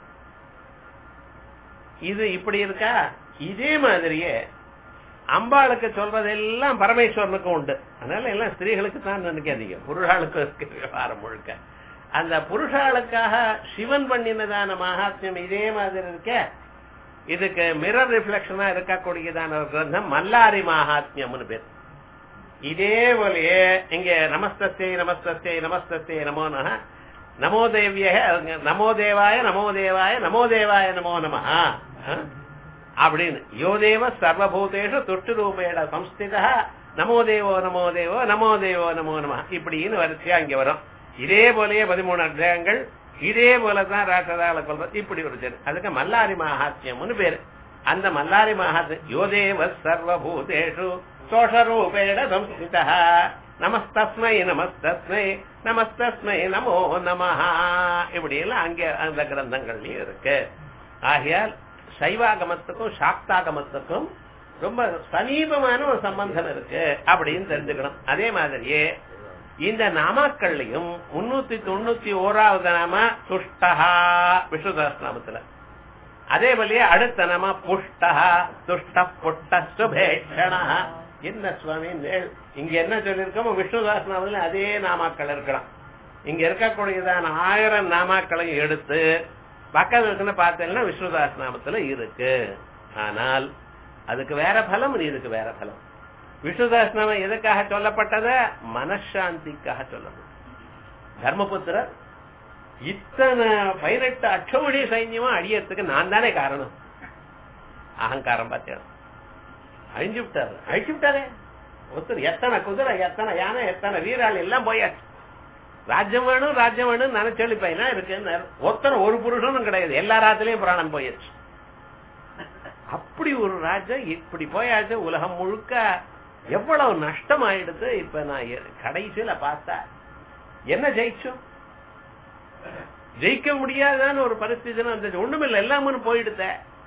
Speaker 1: இது இப்படி இருக்கா இதே மாதிரியே அம்பாளுக்கு சொல்றதெல்லாம் பரமேஸ்வரனுக்கும் உண்டு அதனால எல்லாம் ஸ்திரீகளுக்கு தான் நினைக்காதீங்க புருஷாளுக்கு இருக்கு விவகாரம் முழுக்க அந்த புருஷாளுக்காக சிவன் பண்ணினதான மகாத்மியம் இதே மாதிரி இருக்க இதுக்கு மிரர் ரிஃப்ளெக்ஷனா இருக்கக்கூடியதான ஒரு கிரந்தம் மல்லாரி மகாத்மியம்னு பேர் இதே போலயே இங்க நமஸ்தே நமஸ்தே நமஸ்தே நமோ நம நமோ தேவிய நமோ தேவாய நமோ தேவாய நமோ தேவாய நமோ நம அப்படின்னு யோ தேவ சர்வபூதேஷு துஷ்டு ரூபேட சம்ஸ்திதா நமோ தேவோ நமோ தேவோ நமோ தேவோ நமோ நம இப்படின்னு வரிசையா இங்க வரும் இதே போலயே பதிமூணு அத்தியாயங்கள் இதே போலதான் ராட்சதால கொள்வது இப்படி ஒரு பேர் அதுக்கு மல்லாரி மகாத்மியம்னு பேரு அந்த மல்லாரி மகாத் யோதேவ சர்வபூதேஷு சோஷரூபேண சம்ஸ்கிருதா நமஸ்தஸ்மை நமஸ்தஸ்மை நமஸ்தஸ்மை நமோ நமஹ இப்படி எல்லாம் அங்கே அந்த கிரந்தங்கள்லயும் இருக்கு ஆகையால் சைவாகமத்துக்கும் சாக்தாகமத்துக்கும் ரொம்ப சமீபமான ஒரு சம்பந்தம் இருக்கு அப்படின்னு தெரிஞ்சுக்கணும் அதே மாதிரியே இந்த நாமாக்கள்லயும் முன்னூத்தி தொண்ணூத்தி ஓராவது நாம துஷ்டஹா விஷ்ணு சஹஸ்ரநாமத்துல அதே போலயே அடுத்த நாம புஷ்டஹா துஷ்ட புஷ்ட சுபேஷணா என்ன சுவாமி நே- இங்க என்ன சொல்லிருக்கோமோ விஷ்ணு சஹஸ்ரநாமத்துல அதே நாமாக்கள் இருக்கலாம் இங்க இருக்கக்கூடியதான ஆயிரம் நாமாக்களையும் எடுத்து பக்கத்துல இருக்குன்னு பார்த்தீங்கன்னா விஷ்ணு சஹஸ்ரநாமத்துல இருக்கு ஆனால் அதுக்கு வேற பலம் இதுக்கு வேற பலம் விஷ்ணு சஹஸ்ரநாமம் எதுக்காக சொல்லப்பட்டது மனசாந்திக்காக சொல்லப்பட்டது தர்மபுத்திரர் இத்தனை பதினெட்டு அச்சோடி சைன்யமா அழியறதுக்கு நான் தானே காரணம் அகங்காரம் பார்த்தேன் அழிஞ்சு விட்டாரு அழிச்சு விட்டாரே ஒருத்தர் எத்தனை குதிரை எத்தனை யானை எத்தனை வீராள் எல்லாம் போயாச்சு ராஜ்யம் வேணும் ராஜ்யம் வேணும் நினைச்சொல்லி பையனா இருக்கு ஒருத்தர் ஒரு புருஷனும் கிடையாது எல்லா ராத்திலையும் பிராணம் போயாச்சு அப்படி ஒரு ராஜ்யம் இப்படி போயாச்சு உலகம் முழுக்க எவ்வளவு நஷ்டம் ஆயிடுது இப்ப நான் எ- கடைசியில பார்த்தா என்ன ஜெயிச்சோம் ஜெயிக்க முடியாதான்னு ஒரு பரிஸ்திதி வந்துச்சு ஒண்ணுமில்ல எல்லாமும் போயிடுத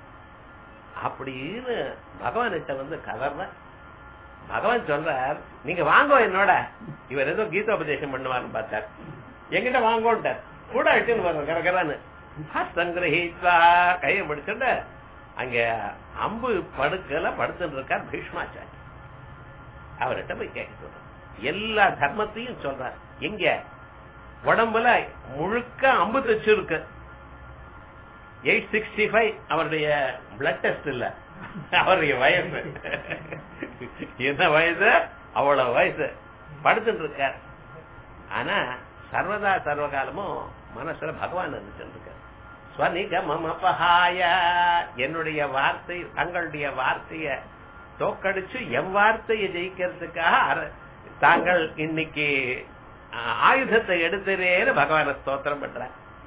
Speaker 1: அப்படின்னு பகவான்கிட்ட வந்து கதற பகவான் சொல்றார் நீங்க வாங்கோ என்னோட இவர் ஏதோ கீதோபதேசம் பண்ணுவாருன்னு பார்த்தார் எங்கிட்ட வாங்கோன்ட்டார் கூட அடிச்சுன்னு வர்ற கரகரான்னு சங்கிரஹித்வா கையை பிடிச்சுட்டு அங்க அம்பு படுக்கல படுத்துட்டு இருக்கார் பீஷ்மாச்சாரி அவர்கிட்ட போய் கேட்க சொல்றார் எல்லா தர்மத்தையும் சொல்றார் எங்க உடம்புல முழுக்க அம்பு தச்சு இருக்கு எயிட் சிக்ஸ்டி ஃபைவ் அவருடைய பிளட் டெஸ்ட் இல்ல அவருடைய வயசு என்ன வயசு அவ்வளவு வயசு படுத்துட்டு இருக்கார் ஆனா சர்வதா சர்வகாலமும் மனசுல பகவான் இருந்துட்டு ஸ்வனிகமபஹாய என்னுடைய வார்த்தை தங்களுடைய வார்த்தைய தோக்கடிச்சு என் வார்த்தையை ஜெயிக்கிறதுக்காக அர- தாங்கள் இன்னைக்கு ஆஹ், ஆயுதத்தை எடுத்துறேன்னு பகவான ஸ்தோத்திரம் பண்ற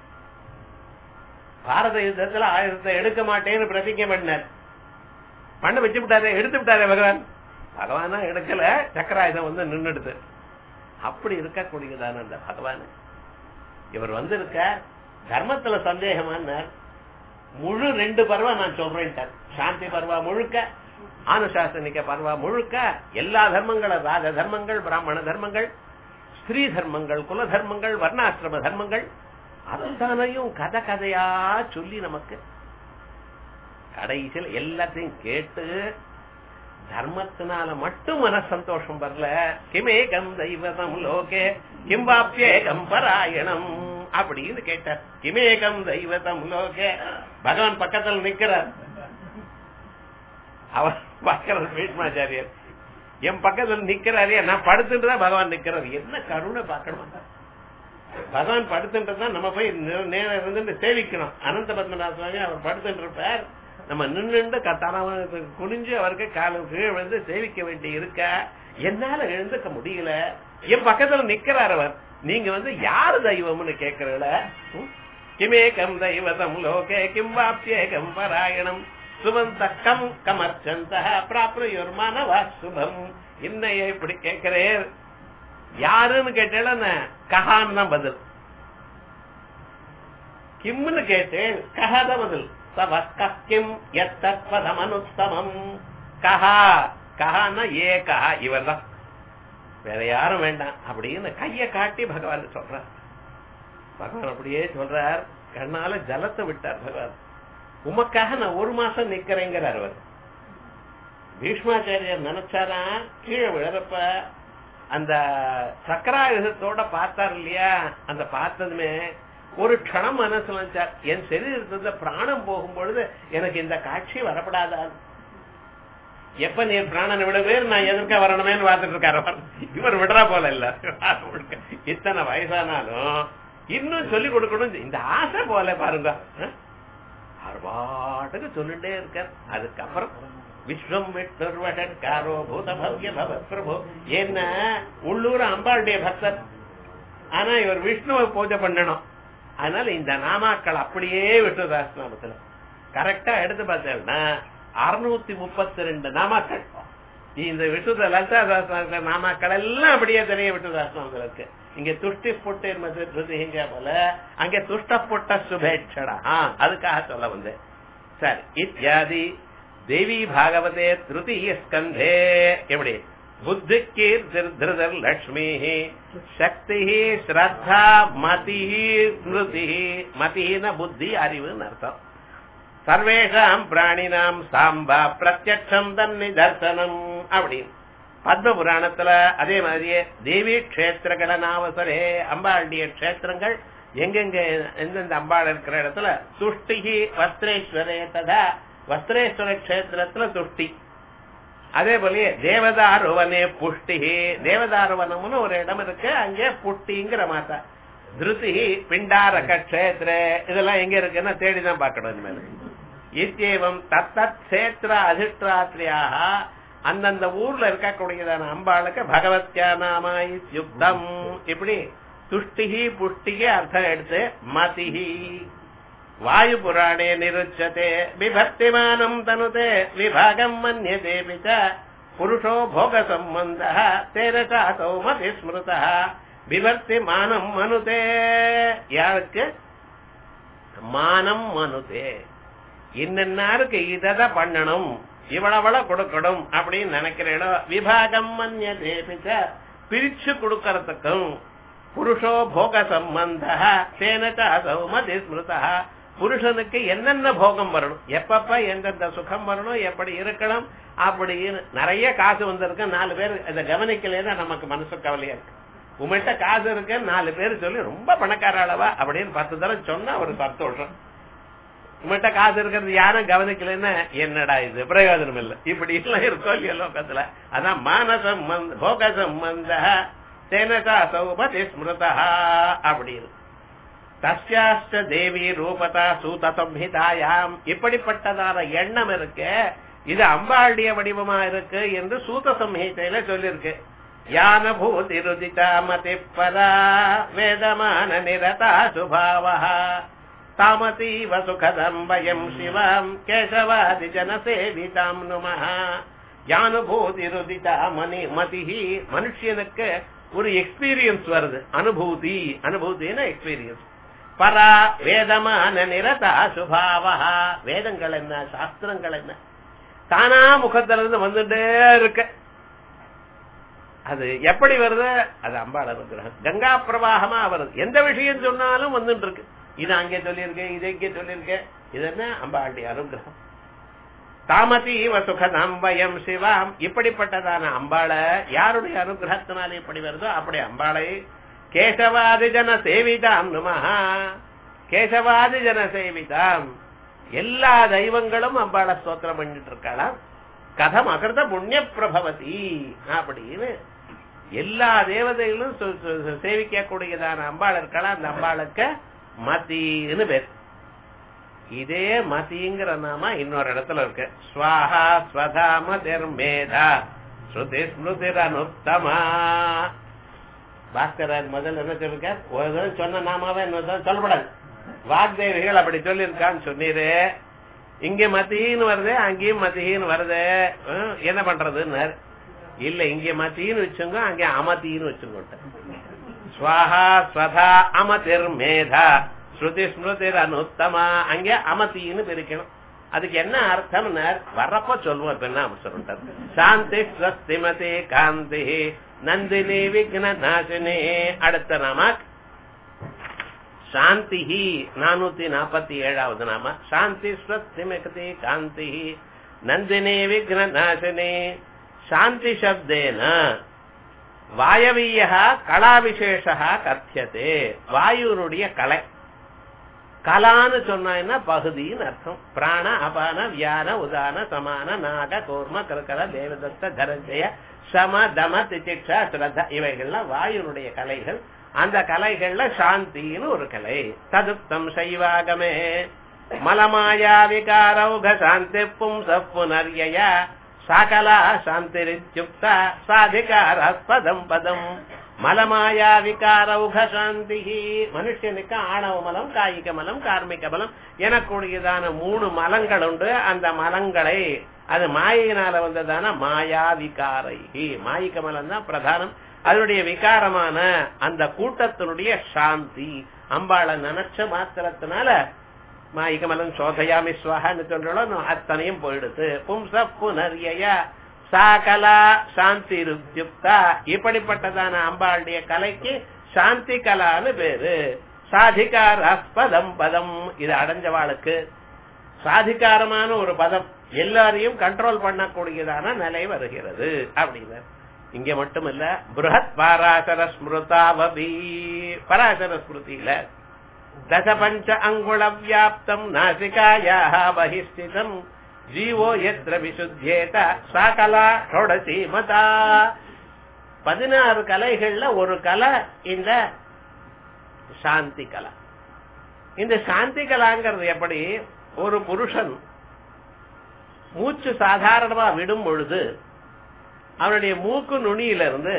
Speaker 1: பாரத யுத்தத்துல ஆயுதத்தை எடுக்க மாட்டேன்னு பிரதிஜை பண்ணார் பண்ண வச்சு விட்டாரே எடுத்து விட்டாரே பகவான் பகவானா எடுக்கல சக்கராயுதம் வந்து நின்னுடுது அப்படி இருக்கக்கூடியதான அந்த பகவான் இவர் வந்து இருக்க தர்மத்துல சந்தேகமானார் முழு ரெண்டு பருவா நான் சொல்றேன் சாந்தி பருவா முழுக்க ஆனுசாசனிக்க பருவா முழுக்க எல்லா தர்மங்களும் ராஜ தர்மங்கள் பிராமண தர்மங்கள் ஸ்திரீ தர்மங்கள் குல தர்மங்கள் வர்ணாசிரம தர்மங்கள் அத்தனையும் கதை கதையா சொல்லி நமக்கு கடைசியில் எல்லாத்தையும் கேட்டு தர்மத்தினால மட்டும் மன சந்தோஷம் வரல கிமேகம் தெய்வதம் லோகே கிம்பாப்பியேகம் பராயணம் அப்படின்னு கேட்டார் கிமேகம் தெய்வதம் லோகே பகவான் பக்கத்தில் நிக்கிறார் அவர் பார்க்கிறார் பீஷ்மாச்சாரியர் என் பக்கத்தில் நிக்கிறாரே நான் படுத்துட்டு தான் பகவான் நிக்கிறார் என்ன கருணை பார்க்கணும் பகவான் படுத்துட்டு தான் நம்ம போய் நே- நேரம் இருந்துட்டு சேவிக்கணும் அனந்த பத்மநாத சுவாமி அவர் படுத்துட்டு இருப்பார் நம்ம நின்னுண்டு கத்தானவனுக்கு குனிஞ்சு அவருக்கு காலம் கீழே வந்து சேவிக்க வேண்டி இருக்க என்னால எழுந்துக்க முடியல என் பக்கத்துல நிக்கிறார் அவர் நீங்க வந்து யாரு தெய்வம்னு கேக்குறீங்கள கிமேகம் தெய்வதம் லோகே கிம் வாப்பியேகம் பராயணம் சுவந்தக்கம் கமர்ச்சந்த பிராப்னுயோர் மானவா சுபம் இன்னைய இப்படி கேட்கிறேன் யாருன்னு கேட்டேன் கஹான்னு தான் பதில் கிம்னு கேட்டேன் கஹாத பதில் சவ கிம் எத்தத்பதம் அனுத்தமம் கஹா கஹான்னா ஏ கஹா இவர் தான் வேற யாரும் வேண்டாம் அப்படின்னு கைய காட்டி பகவான் சொல்றார் பகவான் அப்படியே சொல்றார் கண்ணால ஜலத்தை விட்டார் பகவான் உமக்காக நான் ஒரு மாசம் நிக்கிறேங்கிறார் அவர் பீஷ்மாச்சாரியர் நினைச்சாரா கீழே விழறப்ப அந்த சக்கராயுதத்தோட பார்த்தார் இல்லையா அந்த பார்த்ததுமே ஒரு க்ஷணம் மனசுல நினைச்சார் என் சரீரத்துல பிராணம் போகும்பொழுது எனக்கு இந்த காட்சி வரப்படாதா எப்ப நீ பிராணனை விட வேறு நான் எதிர்க்க வரணுமேன்னு பார்த்துட்டு இருக்காரு அவர். இவர் விடுறா போல இல்ல இத்தனை வயசானாலும் இன்னும் சொல்லி கொடுக்கணும் இந்த ஆசை போல பாருங்க ஆ? அவர் பாட்டுக்கு சொல்லிட்டே இருக்கார் அதுக்கப்புறம் விஸ்வம் விஷ்ணுர்வஷட்காரோ பூத பவ்ய பவ பிரபு என்ன உள்ளூர் அம்பாளுடைய பக்தர் ஆனா இவர் விஷ்ணுவை பூஜை பண்ணணும் அதனால இந்த நாமாக்கள் அப்படியே விஷ்ணு சஹஸ்ரநாமத்துல கரெக்டா எடுத்து பார்த்தேன்னா அறுநூத்தி முப்பத்தி ரெண்டு நாமாக்கள் இந்த விஷ்ணு லலிதா சாஸ்திர நாமாக்கள் எல்லாம் அப்படியே தெரிய விஷ்ணு சாஸ்திரம் இருக்கு இங்க துஷ்டி புட்டிங்க போல அங்க துஷ்ட புட்ட சுபேட்சடா அதுக்காக சொல்ல வந்தேன் சரி இத்தியாதி தேவி பாகவதே திருத்தீய ஸ்கந்தே எப்படி புத்தி கீர்த்திர் லட்சுமி சக்தி ஸ்ரத்தா மதி ஸ்மிருதி மதின புத்தி அறிவுன்னு அர்த்தம் சர்வேஷாம் பிராணினாம் சாம்பா பிரத்யட்சம் தன்னி தர்சனம் அப்படின்னு பத்ம புராணத்துல அதே மாதிரியே தேவி கஷேத்திரங்கள நாவசரே அம்பாளுடைய கஷேத்திரங்கள் எங்கெங்க எந்தெந்த அம்பாள் இருக்கிற இடத்துல துஷ்டிகி வஸ்திரேஸ்வரே ததா வஸ்திரேஸ்வர கஷேத்திரத்துல துஷ்டி அதே போலயே தேவதாருவனே புஷ்டி தேவதாருவனம்னு ஒரு இடம் இருக்கு அங்கே புஷ்டிங்கிற மாத்தா திருதி பிண்டாரக கஷேத்திர இதெல்லாம் எங்க இருக்குன்னா தேடிதான் பார்க்கணும் இனிமேல் இத்தியவம் தத்தத் கஷேத்திர அதிஷ்டாத்திரியாக அந்தந்த ஊர்ல இருக்கக்கூடியதான அம்பாளுக்கு பகவத்யா நாமா யுக்தம் இப்படி துஷ்டிகி புஷ்டிகி அர்த்தம் எடுத்து மதிஹி வாயு புராணே நிருச்சதே விபக்திமானம் தனுதே விபாகம் மன்யதே பிச்ச புருஷோ போக சம்பந்த தேன சாசௌ மதி ஸ்மிருத விபக்தி மானம் மனுதே யாருக்கு மானம் மனுதே இன்னன்னாருக்கு இததான் பண்ணணும் இவ்வளவள கொடுக்கணும் அப்படின்னு நினைக்கிற இடம் விபாகம் மன்யதே பிச்ச பிரிச்சு கொடுக்கறதுக்கும் புருஷோ போக சம்பந்த தேனச்ச அசௌ மதி ஸ்மிருதா புருஷனுக்கு என்னென்ன போகம் வரணும் எப்பப்ப எந்தெந்த சுகம் வரணும் எப்படி இருக்கணும் அப்படின்னு நிறைய காசு வந்திருக்கு நாலு பேர் இதை கவனிக்கலைன்னா நமக்கு மனசு கவலையா இருக்கு உங்கள்கிட்ட காசு இருக்கு நாலு பேர் சொல்லி ரொம்ப பணக்கார அளவா அப்படின்னு பத்து தடவை சொன்னா ஒரு சந்தோஷம் உங்கள்கிட்ட காசு இருக்கிறது யாரும் கவனிக்கலன்னா என்னடா இது பிரயோஜனம் இல்லை இப்படி எல்லாம் இருக்கோ இல்லையோ லோகத்துல அதான் மானசம் போக சம்பந்த தேனசா சௌபதி ஸ்மிருதா அப்படின்னு தஸ்யாஷ்ட தேவி ரூபதா சூத சம்ஹிதாயாம் இப்படிப்பட்டதான எண்ணம் இருக்கு இது அம்பாளுடைய வடிவமா இருக்கு என்று சூத சம்ஹிதையில சொல்லிருக்கு யான பூதி ருதிதா மதி பரா வேதமான நிரதா சுபாவா தாமதீவ சுகதம் வயம் சிவாம் கேசவாதி ஜன சேவிதாம் நுமஹ யானுபூதி ருதிதா மணி மதிஹி மனுஷனுக்கு ஒரு எக்ஸ்பீரியன்ஸ் வருது அனுபூதி அனுபூதினா எக்ஸ்பீரியன்ஸ் பரா வேதமான நிரதா சுபாவா வேதங்கள் என்ன சாஸ்திரங்கள் என்ன தானா முகத்துல இருந்து வந்துட்டே இருக்க அது எப்படி வருது அது அம்பாள் அனுகிரகம் கங்கா பிரவாகமா வருது எந்த விஷயம் சொன்னாலும் வந்துட்டு இருக்கு இது அங்கே சொல்லியிருக்கேன் இது இங்கே சொல்லியிருக்கேன் இது என்ன அம்பாளுடைய அனுகிரகம் தாமதீவ சுகதாம் வயம் சிவாம் இப்படிப்பட்டதான அம்பாளை யாருடைய அனுகிரகத்தினால இப்படி வருதோ அப்படி அம்பாளை கேசவாதி ஜன சேவிதாம் நுமஹா கேசவாதி ஜன சேவிதாம் எல்லா தெய்வங்களும் அம்பாளை ஸ்தோத்திரம் பண்ணிட்டு இருக்காளாம் கதம் அகிருத புண்ணிய பிரபவதி அப்படின்னு எல்லா தேவதைகளும் சேவிக்க கூடியதான அம்பாள் இருக்கலாம் அந்த அம்பாளுக்கு மத்தின்னு பேர் இதே மதிங்கிற நாம இன்னொரு இடத்துல இருக்கு ஸ்வாஹா ஸ்வதா மதிர் மேதா ஸ்ருதி ஸ்மிருதிர் அனுத்தமா பாஸ்கரர் முதல்ல என்ன சொல்லிருக்கார் ஒரு தடவை சொன்ன நாமாவே இன்னொரு தடவை சொல்லப்படாது வாக்தேவிகள் அப்படி சொல்லியிருக்கான்னு சொன்னீரு இங்க மத்தின்னு வருது அங்கேயும் மத்தின்னு வருது என்ன பண்றதுன்னு இல்ல இங்க மத்தின்னு வச்சுங்க அங்க அமத்தின்னு வச்சுங்க ஸ்வாஹா ஸ்வதா அமதிர் மேதா ஸ்ருதி ஸ்மிருதிர் அனுத்தமா அங்கே அமத்தின்னு பிரிக்கணும் அதுக்கு என்ன அர்த்தம் வர்றப்ப சொல்லுவோம் இப்ப என்ன சொல்லிட்டார் சாந்தி ஸ்வஸ்திமதி காந்தி நந்தினி விக்ன நாசினி அடுத்த நாம சாந்தி நானூத்தி நாற்பத்தி ஏழாவது நாம சாந்தி ஸ்வஸ்திமதி காந்தி நந்தினி விக்ன நாசினி சாந்தி சப்தேன வாயவீய கலாவிசேஷா கத்தியதே வாயுனுடைய கலை கலான்னு சொன்னா பகுதின்னு அர்த்தம் பிராண அபான வியான உதான சமான நாக கூர்ம கருக்கல தேவதத்த தரஞ்சய சம தம திதிக்ஷா ஸ்ரத்த இவைகள்லாம் வாயுனுடைய கலைகள் அந்த கலைகள்ல சாந்தின்னு ஒரு கலை ததுப்தம் சைவாகமே மலமாயா விகாரௌக சாந்தி பும்ச புனர்யய சகலா சாந்திரித்யுக்தா சாதிகார பதம் பதம் மலமாயா விகாரௌக சாந்தி மனுஷனுக்கு ஆணவ மலம் காயிக மலம் கார்மிக மலம் எனக்கூடியதான மூணு மலங்கள் உண்டு அந்த மலங்களை அது மாயினால வந்ததான மாயா விகாரை மாயிக மலம் தான் பிரதானம் அதனுடைய விகாரமான அந்த கூட்டத்தினுடைய சாந்தி அம்பாளை நினைச்ச மாத்திரத்தினால மாயிகமலம் சோதையாமி சுவாகான்னு சொல்றோம் அத்தனையும் போயிடுது பும்ச புனர்ய சாகலா சாந்தி ருத்யுக்தா இப்படிப்பட்டதான அம்பாளுடைய கலைக்கு சாந்தி கலான்னு பேரு சாதிகாராஸ்பதம் பதம் இது அடைஞ்சவாளுக்கு சாதிகாரமான ஒரு பதம் எல்லாரையும் கண்ட்ரோல் பண்ணக்கூடியதான நிலை வருகிறது அப்படின்னு இங்க மட்டுமல்ல புரஹத் பாராசர ஸ்மிருதாவபி பராசர ஸ்மிருதியில தச பஞ்ச அங்குள வியாப்தம் நாசிகாயாக பகிஸ்திதம் ஜீவோ எத்திர விசுத்தேத சாகலா ஷோடசி மதா பதினாறு கலைகள்ல ஒரு கலை இந்த சாந்தி கலா இந்த சாந்தி கலாங்கிறது எப்படி ஒரு புருஷன் மூச்சு சாதாரணமா விடும் பொழுது அவனுடைய மூக்கு நுனியிலிருந்து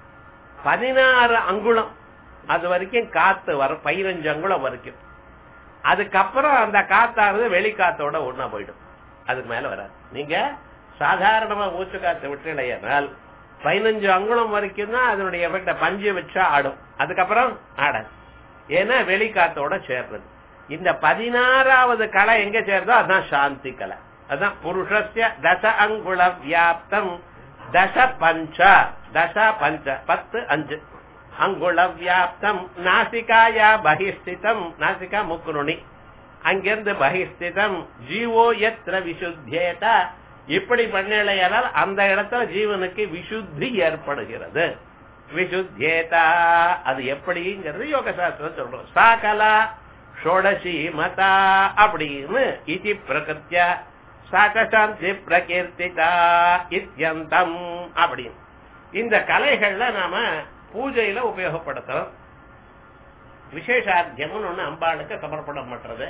Speaker 1: பதினாறு அங்குலம் அது வரைக்கும் காத்து வர பதினஞ்சு அங்குலம் வரைக்கும் அதுக்கப்புறம் அந்த காத்தானது வெளிக்காத்தோட ஒன்னா போயிடும் அதுக்கு மேல வராது நீங்க சாதாரணமா மூச்சு காத்து விட்டுலையானால் பதினஞ்சு அங்குலம் வரைக்கும் தான் அதனுடைய எஃபெக்ட பஞ்சு வச்சா ஆடும் அதுக்கப்புறம் ஆடாது ஏன்னா வெளிக்காத்தோட சேர்றது இந்த பதினாறாவது கலை எங்க சேருதோ அதான் சாந்தி கலை அதான் புருஷஸ்ய தச அங்குல வியாப்தம் தச பஞ்ச தச பஞ்ச பத்து அஞ்சு அங்குள வியாப்தம் நாசிகாயா பகிஸ்திதம் நாசிகா முக்குருணி அங்கிருந்து பகிஸ்திதம் ஜீவோ எத்திர விசுத்தேத இப்படி பண்ணலையானால் அந்த இடத்துல ஜீவனுக்கு விசுத்தி ஏற்படுகிறது விசுத்தேதா அது எப்படிங்கிறது யோக சாஸ்திரம் சொல்றோம் சாகலா ஷோடசி மதா அப்படின்னு இதி பிரகிருத்திய சாகசாந்தி பிரகீர்த்திதா இத்தியந்தம் அப்படின்னு இந்த கலைகள்ல நாம பூஜையில உபயோகப்படுத்துறோம் விசேஷார்த்தியம்னு ஒண்ணு அம்பாளுக்கு சமர்ப்பணம் பண்றது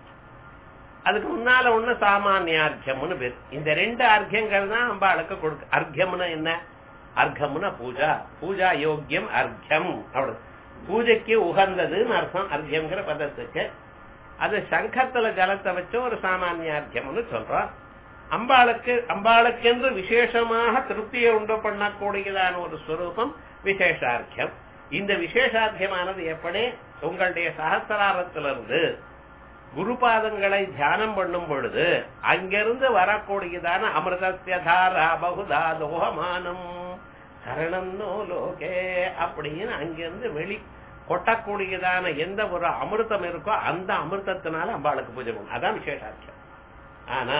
Speaker 1: அதுக்கு முன்னால ஒண்ணு சாமானியார்க்கியம்னு பேர் இந்த ரெண்டு அர்க்கியங்கள் தான் அம்பாளுக்கு கொடுக்க அர்க்கியம்னு என்ன அர்க்கம்னா பூஜா பூஜா யோக்கியம் அர்க்கியம் அவ்வளவு பூஜைக்கு உகந்ததுன்னு அர்த்தம் அர்க்கியம்ங்கிற பதத்துக்கு அது சங்கத்துல ஜலத்தை வச்சு ஒரு சாமானியார்க்கியம்னு சொல்றோம் அம்பாளுக்கு அம்பாளுக்கென்று விசேஷமாக திருப்தியை உண்டு பண்ணக்கூடியதான ஒரு ஸ்வரூபம் விசேஷார்க்கியம் இந்த விசேஷார்க்கியமானது எப்படி உங்களுடைய சகசிராரத்திலிருந்து குருபாதங்களை தியானம் பண்ணும் பொழுது அங்கிருந்து வரக்கூடியதான அமிர்தஸ்யதாரா பகுதா லோகமானம் சரணம் நோ லோகே அப்படின்னு அங்கிருந்து வெளி கொட்டக்கூடியதான எந்த ஒரு அமிர்தம் இருக்கோ அந்த அமிர்தத்தினால அம்பாளுக்கு பூஜை பண்ணும் அதான் விசேஷார்த்தம் ஆனா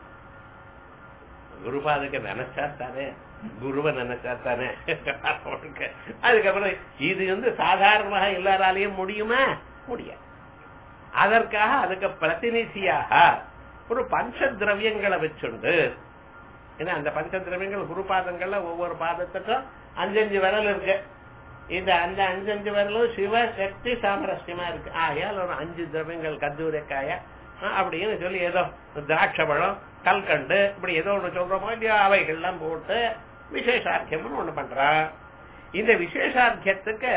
Speaker 1: குருபாதுக்கு நினைச்சா தானே குருவை நினைச்சா தானே அதுக்கப்புறம் இது வந்து சாதாரணமாக எல்லாராலையும் முடியுமா முடியாது அதற்காக அதுக்கு பிரதிநிதியாக ஒரு பஞ்ச திரவியங்களை வச்சுண்டு ஏன்னா அந்த பஞ்ச திரவியங்கள் குரு பாதங்கள்ல ஒவ்வொரு பாதத்துக்கும் அஞ்சஞ்சு விரல் இருக்கு இந்த அந்த அஞ்சஞ்சு விரலும் சிவ சக்தி சாமரஸ்யமா இருக்கு ஆகையால் ஒரு அஞ்சு திரவியங்கள் கத்தூரைக்காய அப்படின்னு சொல்லி ஏதோ திராட்சை பழம் கல்கண்டு இப்படி ஏதோ ஒண்ணு சொல்றோமோ இல்லையோ அவைகள்லாம் போட்டு விசேஷார்க்கியம்னு ஒண்ணு பண்றான் இந்த விசேஷார்க்கியத்துக்கு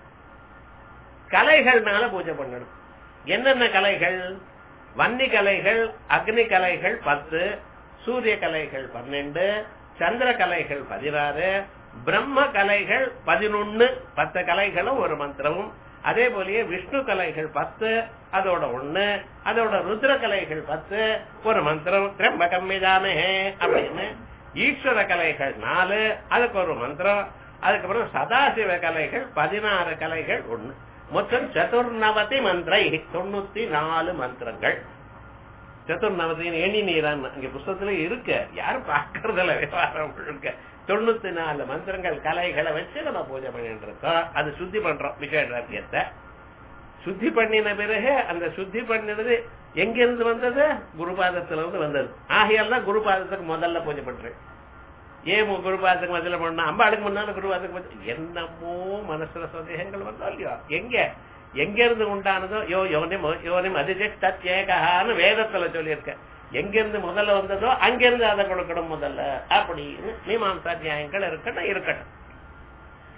Speaker 1: கலைகள்னால பூஜை பண்ணணும் என்னென்ன கலைகள் வன்னி கலைகள் அக்னி கலைகள் பத்து சூரிய கலைகள் பன்னெண்டு சந்திர கலைகள் பதினாறு பிரம்ம கலைகள் பதினொன்னு பத்து கலைகளும் ஒரு மந்திரமும் அதே போலயே விஷ்ணு கலைகள் பத்து அதோட ஒண்ணு அதோட ருத்ர கலைகள் பத்து ஒரு மந்திரம் திரம்பகம் மிதாமே அப்படின்னு ஈஸ்வர கலைகள் நாலு அதுக்கு ஒரு மந்திரம் அதுக்கப்புறம் சதாசிவ கலைகள் பதினாறு கலைகள் ஒண்ணு மொத்தம் சதுர்நவதி மந்திரை தொண்ணூத்தி நாலு மந்திரங்கள் சதுர்நவதின்னு எண்ணி நீரான் அங்க புஸ்தகத்துல இருக்கு யாரும் பாக்குறதுல விவகாரம் இருக்க தொண்ணூத்தி நாலு மந்திரங்கள் கலைகளை வச்சு நம்ம பூஜை பண்ணிட்டு இருக்கோம் அது சுத்தி பண்றோம் விசேஷத்தை சுத்தி பண்ணின பிறகு அந்த சுத்தி பண்ணினது எங்க இருந்து வந்தது குருபாதத்துல இருந்து வந்தது ஆகையால் தான் குருபாதத்துக்கு முதல்ல பூஜை பண்றேன் ஏன் குருபாதத்துக்கு முதல்ல பண்ணா அம்பாளுக்கு முன்னால குருபாதத்துக்கு என்னமோ மனசுல சந்தேகங்கள் வந்தோம் இல்லையோ எங்க எங்க இருந்து உண்டானதோ யோ யோனிம் யோனிம் அதிஜேகான்னு வேதத்துல சொல்லியிருக்க எங்க இருந்து முதல்ல வந்ததோ அங்கிருந்து அதை கொடுக்கணும் முதல்ல அப்படின்னு மீமாம்சா நியாயங்கள் இருக்கட்டும் இருக்கட்டும்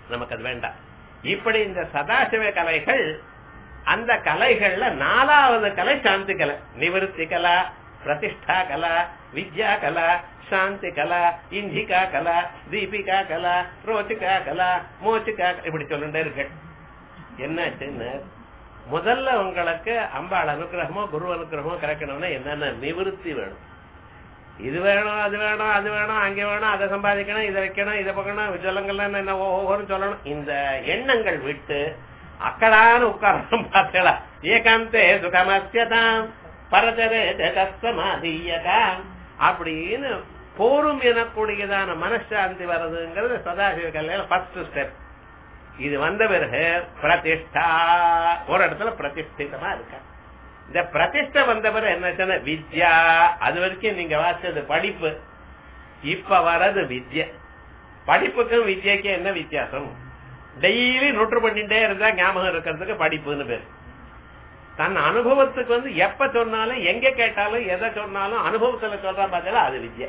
Speaker 1: நமக்கு அது வேண்டாம் இப்படி இந்த சதாசிவ கலைகள் அந்த கலைகள்ல நாலாவது கலை சாந்தி கலை நிவர்த்தி கலா பிரதிஷ்டா கலா வித்யா கலா சாந்தி கலா இந்திகா கலா தீபிகா கலா ரோச்சிகா கலா மோச்சிகா இப்படி சொல்லிட்டே இருக்கு என்னாச்சுன்னு முதல்ல உங்களுக்கு அம்பாள் அனுகிரகமோ குரு அனுகிரகமோ கிடைக்கணும்னா என்னென்ன நிவிருத்தி வேணும் இது வேணும் அது வேணும் அது வேணும் அங்க வேணும் அதை சம்பாதிக்கணும் இதை வைக்கணும் இதை பார்க்கணும் ஜலங்கள்லாம் என்ன ஒவ்வொரு சொல்லணும் இந்த எண்ணங்கள் விட்டு அக்கடான உட்காரணும் பார்த்தேடா ஏகாந்தே சுகமஸ்யதாம் பரதரே தஸ்தமாதீயதாம் அப்படின்னு போரும் எனக்கூடியதான மனசாந்தி வர்றதுங்கிறது சதாசிவ கல்யாணம் ஃபர்ஸ்ட் ஸ்டெப் இது வந்த பிறகு பிரதிஷ்டா ஒரு இடத்துல பிரதிஷ்டிதமா இருக்க இந்த பிரதிஷ்டை வந்த பிறகு என்ன வித்யா அது வரைக்கும் நீங்க வாசிச்சது படிப்பு இப்ப வர்றது வித்ய படிப்புக்கும் வித்யக்கும் என்ன வித்தியாசம் டெய்லி நொற்று பண்ணிட்டே இருந்தா ஞாபகம் இருக்கிறதுக்கு படிப்புன்னு பேரு தன் அனுபவத்துக்கு வந்து எப்ப சொன்னாலும் எங்க கேட்டாலும் எதை சொன்னாலும் அனுபவத்துல சொல்ற பார்த்தா அது வித்ய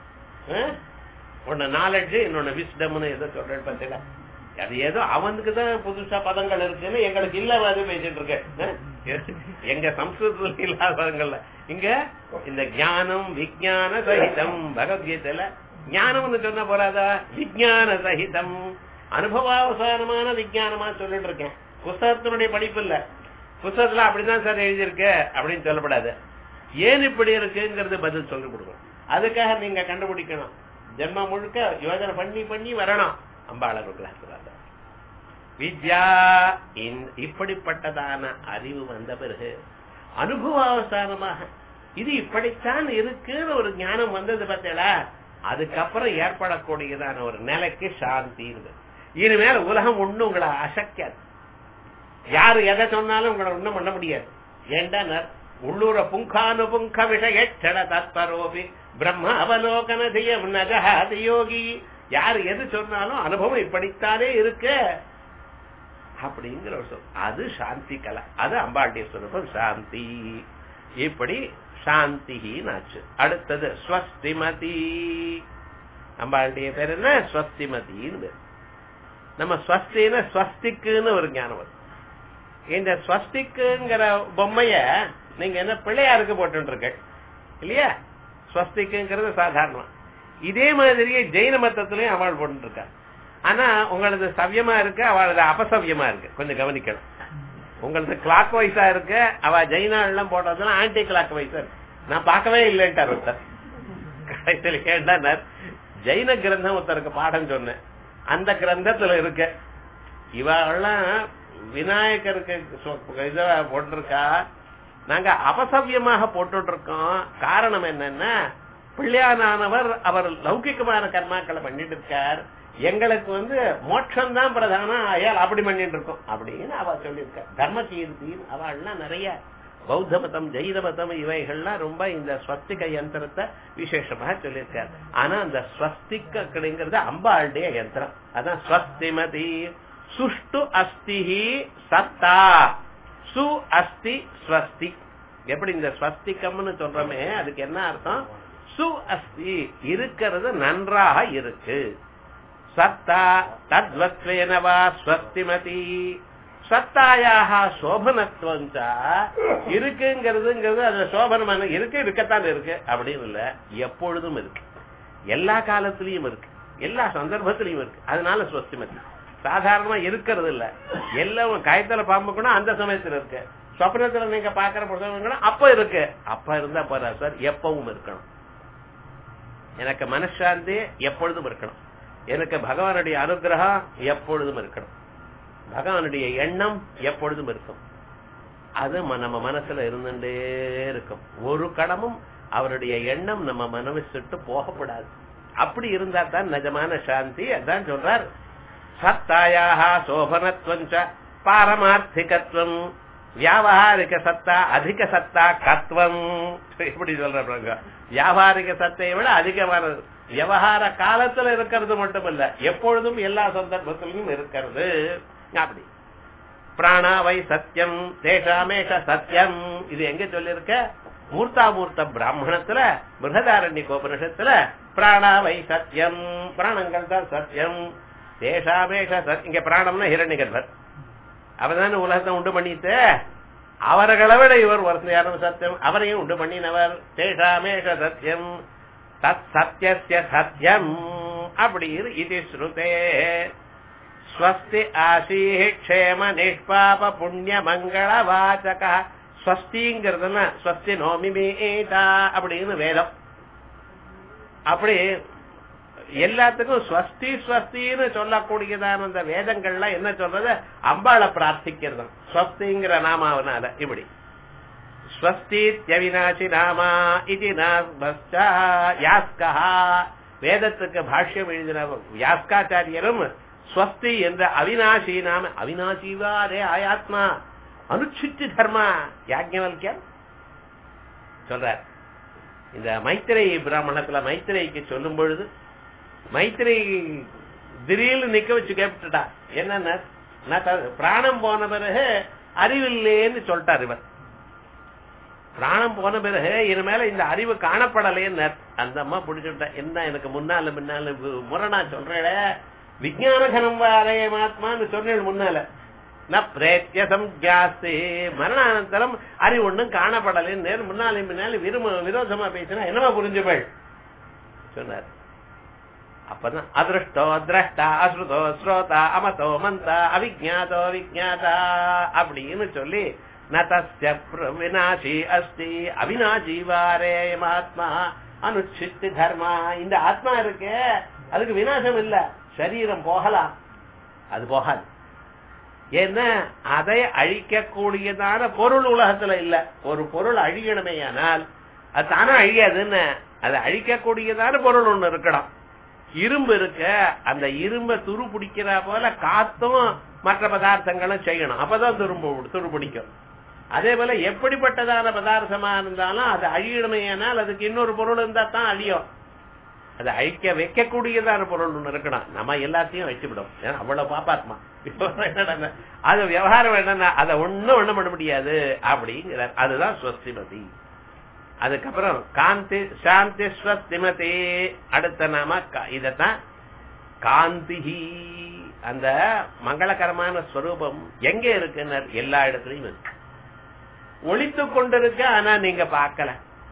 Speaker 1: ஒன்னு நாலெட்ஜ் இன்னொன்னு விஸ்டம்னு எதை சொல்றேன்னு பார்த்தீங்களா அது ஏதோ அவனுக்கு தான் புதுசா பதங்கள் இருக்குன்னு எங்களுக்கு இல்ல அது பேசிட்டு இருக்க எங்க சம்ஸ்கிருதத்துல இல்லாத பதங்கள்ல இங்க இந்த ஞானம் விஜயான சகிதம் பகவத்கீதையில ஞானம்னு சொன்ன போறாதா விஜயான சகிதம் அனுபவாவசானமான விஜயானமா சொல்லிட்டு இருக்கேன் புஸ்தகத்தினுடைய படிப்பு இல்ல புஸ்தகத்துல அப்படிதான் சார் எழுதியிருக்கு அப்படின்னு சொல்லப்படாது ஏன் இப்படி இருக்குங்கிறது பதில் சொல்லி கொடுக்கணும் அதுக்காக நீங்க கண்டுபிடிக்கணும் ஜென்மம் முழுக்க யோஜனை பண்ணி பண்ணி வரணும் அம்பாளர் வித்யா இப்படிப்பட்டதான அறிவு வந்த பிறகு அனுபவாவசானமாக இது இப்படித்தான் இருக்குன்னு ஒரு ஞானம் வந்தது பார்த்தீங்களா அதுக்கப்புறம் ஏற்படக்கூடியதான ஒரு நிலைக்கு சாந்தி இருக்கு இனிமேல் உலகம் ஒண்ணு உங்களை அசைக்காது யாரு எதை சொன்னாலும் உங்களை ஒண்ணும் பண்ண முடியாது ஏண்டா உள்ளூர புங்கானுபுங்க விஷயட்சண தத்பரோபி பிரம்ம அவலோகன தியம் நஜஹாதி யோகி யார் எது சொன்னாலும் அனுபவம் இப்படித்தானே இருக்கு அப்படிங்கிற ஒரு சொல் அது சாந்தி கலை அது அம்பாட்டிய சொல்லுவோம் சாந்தி இப்படி சாந்தின்னு ஆச்சு அடுத்தது ஸ்வஸ்திமதி அம்பாளுடைய பேர் என்ன ஸ்வஸ்திமதின்னு பேர் நம்ம ஸ்வஸ்தின ஸ்வஸ்திக்குன்னு ஒரு ஞானம் வரும் இந்த ஸ்வஸ்திக்குங்கிற பொம்மைய நீங்க என்ன பிள்ளையாருக்கு போட்டு இருக்க இல்லையா ஸ்வஸ்திக்குங்கிறது சாதாரணம் இதே மாதிரியே ஜெயின மத்தத்திலையும் அவள் போட்டு இருக்கா ஆனா உங்களது சவ்யமா இருக்கு அவளது அபசவ்யமா இருக்கு கொஞ்சம் கவனிக்கணும் உங்களது கிளாக் வைஸா இருக்கு அவ ஜெயினா எல்லாம் போட்டதுலாம் ஆன்டி கிளாக் வைஸா இருக்கு நான் பார்க்கவே இல்லைன்ட்டார் ஒருத்தர் கடைசியில் கேட்டா ஜெயின கிரந்தம் ஒருத்தருக்கு பாடம் சொன்னேன் அந்த கிரந்தத்துல இருக்க இவெல்லாம் விநாயகருக்கு இத போட்டிருக்கா நாங்க அபசவ்யமாக போட்டு இருக்கோம் காரணம் என்னன்னா பிள்ளையானவர் அவர் லௌகிகமான கர்மாக்களை பண்ணிட்டு இருக்கார் எங்களுக்கு வந்து மோட்சம் தான் பிரதானம் அயால் அப்படி பண்ணிட்டு இருக்கோம் அப்படின்னு அவ சொல்லியிருக்க தர்ம கீர்த்தின்னு அவள்லாம் நிறைய பௌத்த மதம் ஜெயின மதம் இவைகள்லாம் ரொம்ப இந்த ஸ்வஸ்திக யந்திரத்தை விசேஷமாக சொல்லியிருக்காரு ஆனா அந்த ஸ்வஸ்திக்கிறது அம்பாளுடைய யந்திரம் அதான் ஸ்வஸ்திமதி சுஷ்டு அஸ்திஹி சத்தா சு அஸ்தி ஸ்வஸ்தி எப்படி இந்த ஸ்வஸ்திகம்னு சொல்றோமே அதுக்கு என்ன அர்த்தம் சு அஸ்தி இருக்கிறது நன்றாக இருக்கு சத்தா தத்வத்வேனவா ஸ்வஸ்திமதி சத்தாயாக சோபனத்துவம் இருக்குங்கிறதுங்கிறது அதுல சோபனமான இருக்கு இருக்கத்தான் இருக்கு அப்படின்னு இல்ல எப்பொழுதும் இருக்கு எல்லா காலத்திலயும் இருக்கு எல்லா சந்தர்ப்பத்திலயும் இருக்கு அதனால ஸ்வஸ்திமதி சாதாரணமா இருக்கிறது இல்ல எல்லாம் காயத்துல பாம்பு கூட அந்த சமயத்துல இருக்கு சொப்னத்துல நீங்க பாக்குற புத்தகம் அப்ப இருக்கு அப்ப இருந்தா போறா சார் எப்பவும் இருக்கணும் எனக்கு மனசாந்தி எப்பொழுதும் இருக்கணும் எனக்கு பகவானுடைய அனுகிரகம் எப்பொழுதும் இருக்கணும் பகவானுடைய எண்ணம் எப்பொழுதும் இருக்கும் அது நம்ம மனசுல இருந்துட்டே இருக்கும் ஒரு கடமும் அவருடைய எண்ணம் நம்ம மனவிட்டு போகப்படாது அப்படி இருந்தா தான் நிஜமான சாந்தி அதான் சொல்றார் சத்தாயாக சோபனத்வம் பாரமார்த்திகத்துவம் வியாபாரிக சத்தா அதிக சத்தா கத்வம் எப்படி சொல்றாங்க வியாபாரிக சத்தையை விட அதிகமான விவகார காலத்துல இருக்கிறது மட்டுமல்ல எப்பொழுதும் எல்லா சந்தர்ப்பத்திலும் இருக்கிறது அப்படி பிராணாவை சத்தியம் தேஷாமேஷ சத்தியம் இது எங்க சொல்லிருக்க மூர்த்தாமூர்த்த பிராமணத்துல பிருகதாரண்ய கோபனிஷத்துல பிராணாவை சத்தியம் பிராணங்கள் தான் சத்தியம் தேஷாமேஷ சத் இங்க பிராணம்னா ஹிரண்ய கர்ப்பர் அவர்தானே உலகத்தை உண்டு பண்ணிட்டு அவர்களை விட இவர் வரிசையான சத்தியம் அவரையும் உண்டு பண்ணினவர் தேஷாமேஷ சத்தியம் தத் சத்தியஸ்ய சத்தியம் அப்படி இரு இது ஸ்ருதே ஸ்வஸ்தி ஆசீஹி க்ஷேம நிஷ்பாப புண்ணிய மங்கள வாச்சக ஸ்வஸ்திங்கிறதுனா ஸ்வஸ்தி நோமி மீதா அப்படின்னு வேதம் அப்படி எல்லாத்துக்கும் ஸ்வஸ்தி ஸ்வஸ்தின்னு சொல்லக்கூடியதான அந்த வேதங்கள்லாம் என்ன சொல்றது அம்பாளை பிரார்த்திக்கிறது ஸ்வஸ்திங்கிற நாமாவனால இப்படி ஸ்வஸ்தித்யவினாசி நாமா இது யாஸ்கா வேதத்துக்கு பாஷ்யம் எழுதின யாஸ்காச்சாரியரும் ஸ்வஸ்தி என்ற அவினாசி நாம அவினாசிவா ரே ஆயாத்மா அனுச்சித்து தர்மா யாஜ்ஞவல்யன் சொல்றார் இந்த மைத்திரை பிராமணத்துல மைத்திரைக்கு சொல்லும் பொழுது மைத்திரை திடீர்னு நிக்க வச்சு கேட்டுட்டா என்னன்னா நான் த- பிராணம் போன பிறகு அறிவில்லேன்னு சொல்லிட்டார் இவர் பிராணம் போன பிறகு இனிமேல இந்த அறிவு காணப்படலைன்னு அந்த அம்மா பிடிச்சுட்டா என்ன எனக்கு முன்னால முன்னால வு- முரணா சொல்றேட விஜயான கனம் வாரயமாத்மான்னு சொன்னேன் முன்னால ந பிரேத்திய சம்ஜாஸ்தி மரணானந்தரம் அறிவு ஒண்ணும் காணப்படலைன்னு முன்னாலே முன்னாலே விரும்ப விரோதமா பேசினா என்னமா புரிஞ்சுப்பள் சொன்னார் அப்பதான் அதிருஷ்டோ திரஷ்டா அஸ்ருதோ ஸ்ரோதா அமதோ மந்தா அவிஜாதோ விஜாதா அப்படின்னு சொல்லி நதஸ்ய பிர- விநாசி அஸ்தி அவிநாசி வாரேயமாத்மா அனுச்சித்தி தர்மா இந்த ஆத்மா இருக்கே அதுக்கு விநாசம் இல்ல சரீரம் போகலாம் அது போகாது ஏன்னா அதை அழிக்கக்கூடியதான பொருள் உலகத்துல இல்ல ஒரு பொருள் அழியணுமேயானால் அது தானே அழியாதுன்னு அதை அழிக்கக்கூடியதான பொருள் ஒண்ணு இருக்கணும் இரும்பு இருக்க அந்த இரும்ப துரு பிடிக்கிறா போல காத்தும் மற்ற பதார்த்தங்களும் செய்யணும் அப்பதான் துரும்பு துரு பிடிக்கும் அதே போல எப்படிப்பட்டதான பதார்த்தமா இருந்தாலும் அது அழியணுமேயானால் அதுக்கு இன்னொரு பொருள் இருந்தா தான் அழியும் அதை அழிக்க வைக்கக்கூடியதான பொருள் ஒண்ணு இருக்கணும் நம்ம எல்லாத்தையும் அழிச்சுவிடும் ஏன்னா அவ்வளவு பாப்பாத்மா இப்போ என்னடா அது விவகாரம் என்னன்னா அதை ஒண்ணும் ஒண்ணும் பண்ண முடியாது அப்படிங்கிறார் அதுதான் ஸ்வஸ்திமதி அதுக்கப்புறம் காந்தி சாந்தி ஸ்வஸ்திமதி அடுத்த நாம கா- இதத்தான் காந்திஹி அந்த மங்களகரமான ஸ்வரூபம் எங்க இருக்குன்னு எல்லா இடத்துலயும் இருக்கு ஒளித்து கொண்டிருக்க ஆனா நீங்க பார்க்கல